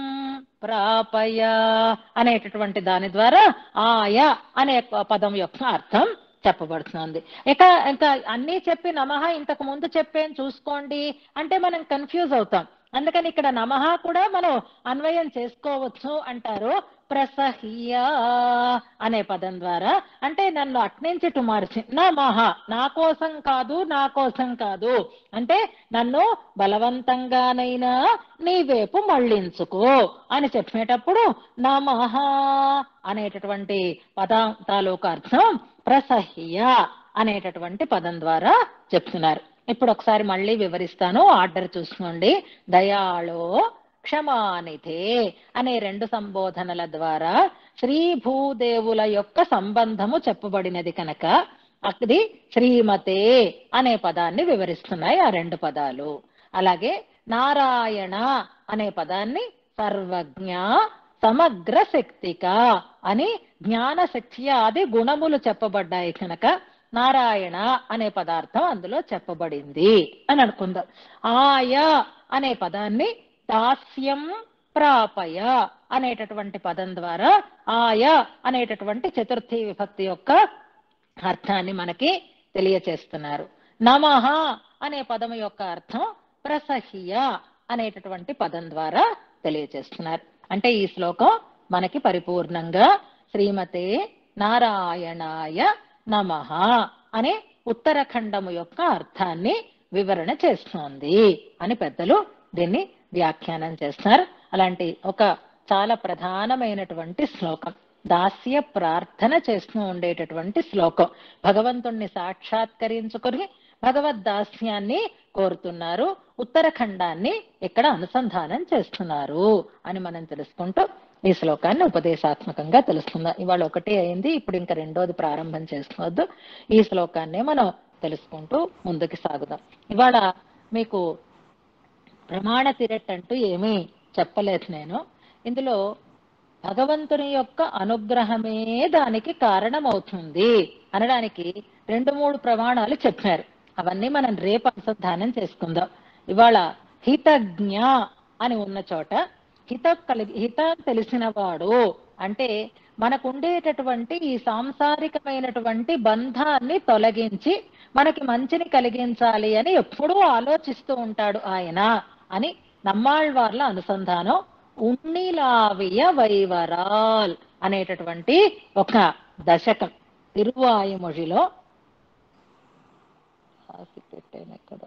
ప్రాపయ అనేటటువంటి దాని ద్వారా ఆయ అనే పదం యొక్క అర్థం చెప్పబడుతుంది ఇక ఇంకా అన్నీ చెప్పి నమః ఇంతకు ముందు చెప్పేం చూసుకోండి అంటే మనం కన్ఫ్యూజ్ అవుతాం అందుకని ఇక్కడ నమః కూడా మనం అన్వయం చేసుకోవచ్చు అంటారు ప్రసహ్య అనే పదం ద్వారా అంటే నన్ను అట్నుంచి ఇటు మార్చి నమః నా కోసం కాదు నా కోసం కాదు అంటే నన్ను బలవంతంగానైనా నీ వైపు మళ్ళించుకో అని చెప్పేటప్పుడు నమః అనేటటువంటి పదం తాలూకు అర్థం ప్రసహ్య అనేటటువంటి పదం ద్వారా చెప్తున్నారు ఇప్పుడు ఒకసారి మళ్ళీ వివరిస్తాను ఆర్డర్ చూసుకోండి దయాళో క్షమానిధే అనే రెండు సంబోధనల ద్వారా శ్రీ భూదేవుల యొక్క సంబంధము చెప్పబడినది కనుక అది శ్రీమతే అనే పదాన్ని వివరిస్తున్నాయి ఆ రెండు పదాలు అలాగే నారాయణ అనే పదాన్ని సర్వజ్ఞ సమగ్ర శక్తిక అని జ్ఞాన శక్తి ఆది గుణములు చెప్పబడ్డాయి కనుక నారాయణ అనే పదార్థం అందులో చెప్పబడింది అని అనుకుందాం ఆయ అనే పదాన్ని దాస్యం ప్రాపయ అనేటటువంటి పదం ద్వారా ఆయ అనేటటువంటి చతుర్థి విభక్తి యొక్క అర్థాన్ని మనకి తెలియచేస్తున్నారు నమః అనే పదం యొక్క అర్థం ప్రసహ్య అనేటటువంటి పదం ద్వారా తెలియచేస్తున్నారు అంటే ఈ శ్లోకం మనకి పరిపూర్ణంగా శ్రీమతే నారాయణాయ నమః అనే ఉత్తరఖండము యొక్క అర్థాన్ని వివరణ చేస్తోంది అని పెద్దలు దీన్ని వ్యాఖ్యానం చేస్తారు అలాంటి ఒక చాలా ప్రధానమైనటువంటి శ్లోకం దాస్య ప్రార్థన చేస్తూ ఉండేటటువంటి శ్లోకం భగవంతుణ్ణి సాక్షాత్కరించుకొని భగవద్ దాస్యాన్ని కోరుతున్నారు ఉత్తరఖండాన్ని ఇక్కడ అనుసంధానం చేస్తున్నారు అని మనం తెలుసుకుంటూ ఈ శ్లోకాన్ని ఉపదేశాత్మకంగా తెలుసుకుందాం ఇవాళ ఒకటే అయింది ఇప్పుడు ఇంకా రెండోది ప్రారంభం చేసుకోవద్దు ఈ శ్లోకాన్నే మనం తెలుసుకుంటూ ముందుకు సాగుదాం ఇవాళ మీకు ప్రమాణ తిరట్ అంటూ ఏమీ చెప్పలేదు నేను ఇందులో భగవంతుని యొక్క అనుగ్రహమే దానికి కారణమవుతుంది అనడానికి రెండు మూడు ప్రమాణాలు చెప్పారు అవన్నీ మనం రేపు అనుసంధానం చేసుకుందాం ఇవాళ హితజ్ఞ అని ఉన్న చోట హిత కలిగి హితం తెలిసిన వాడు అంటే మనకు ఉండేటటువంటి ఈ సాంసారికమైనటువంటి బంధాన్ని తొలగించి మనకి మంచిని కలిగించాలి అని ఎప్పుడూ ఆలోచిస్తూ ఉంటాడు ఆయన అని నమ్మాళ్వార్ల అనుసంధానం ఉన్నిలావియ వైవరాల్ అనేటటువంటి ఒక దశకం తిరువాయుమొழிలో రాసి పెట్టాను ఎక్కడో.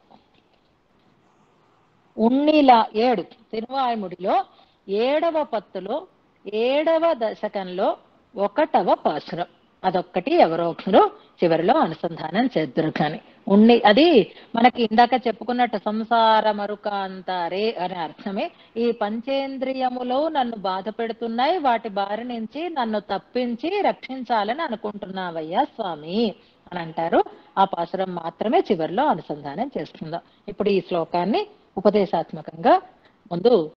ఉన్నిలా ఏడు తిరువాయుముడిలో ఏడవ పత్తులో ఏడవ దశకంలో ఒకటవ పాసురం అదొక్కటి ఎవరో ఒకరు చివరిలో అనుసంధానం చేద్దరు కానీ ఉన్ని అది మనకి ఇందాక చెప్పుకున్నట్టు సంసార మరుక అంతారే అనే అర్థమే ఈ పంచేంద్రియములు నన్ను బాధ పెడుతున్నాయి వాటి బారి నుంచి నన్ను తప్పించి రక్షించాలని అనుకుంటున్నావయ్యా స్వామి అని అంటారు ఆ పాసురం మాత్రమే చివరిలో అనుసంధానం చేస్తుందాం ఇప్పుడు ఈ శ్లోకాన్ని ఉపదేశాత్మకంగా ముందు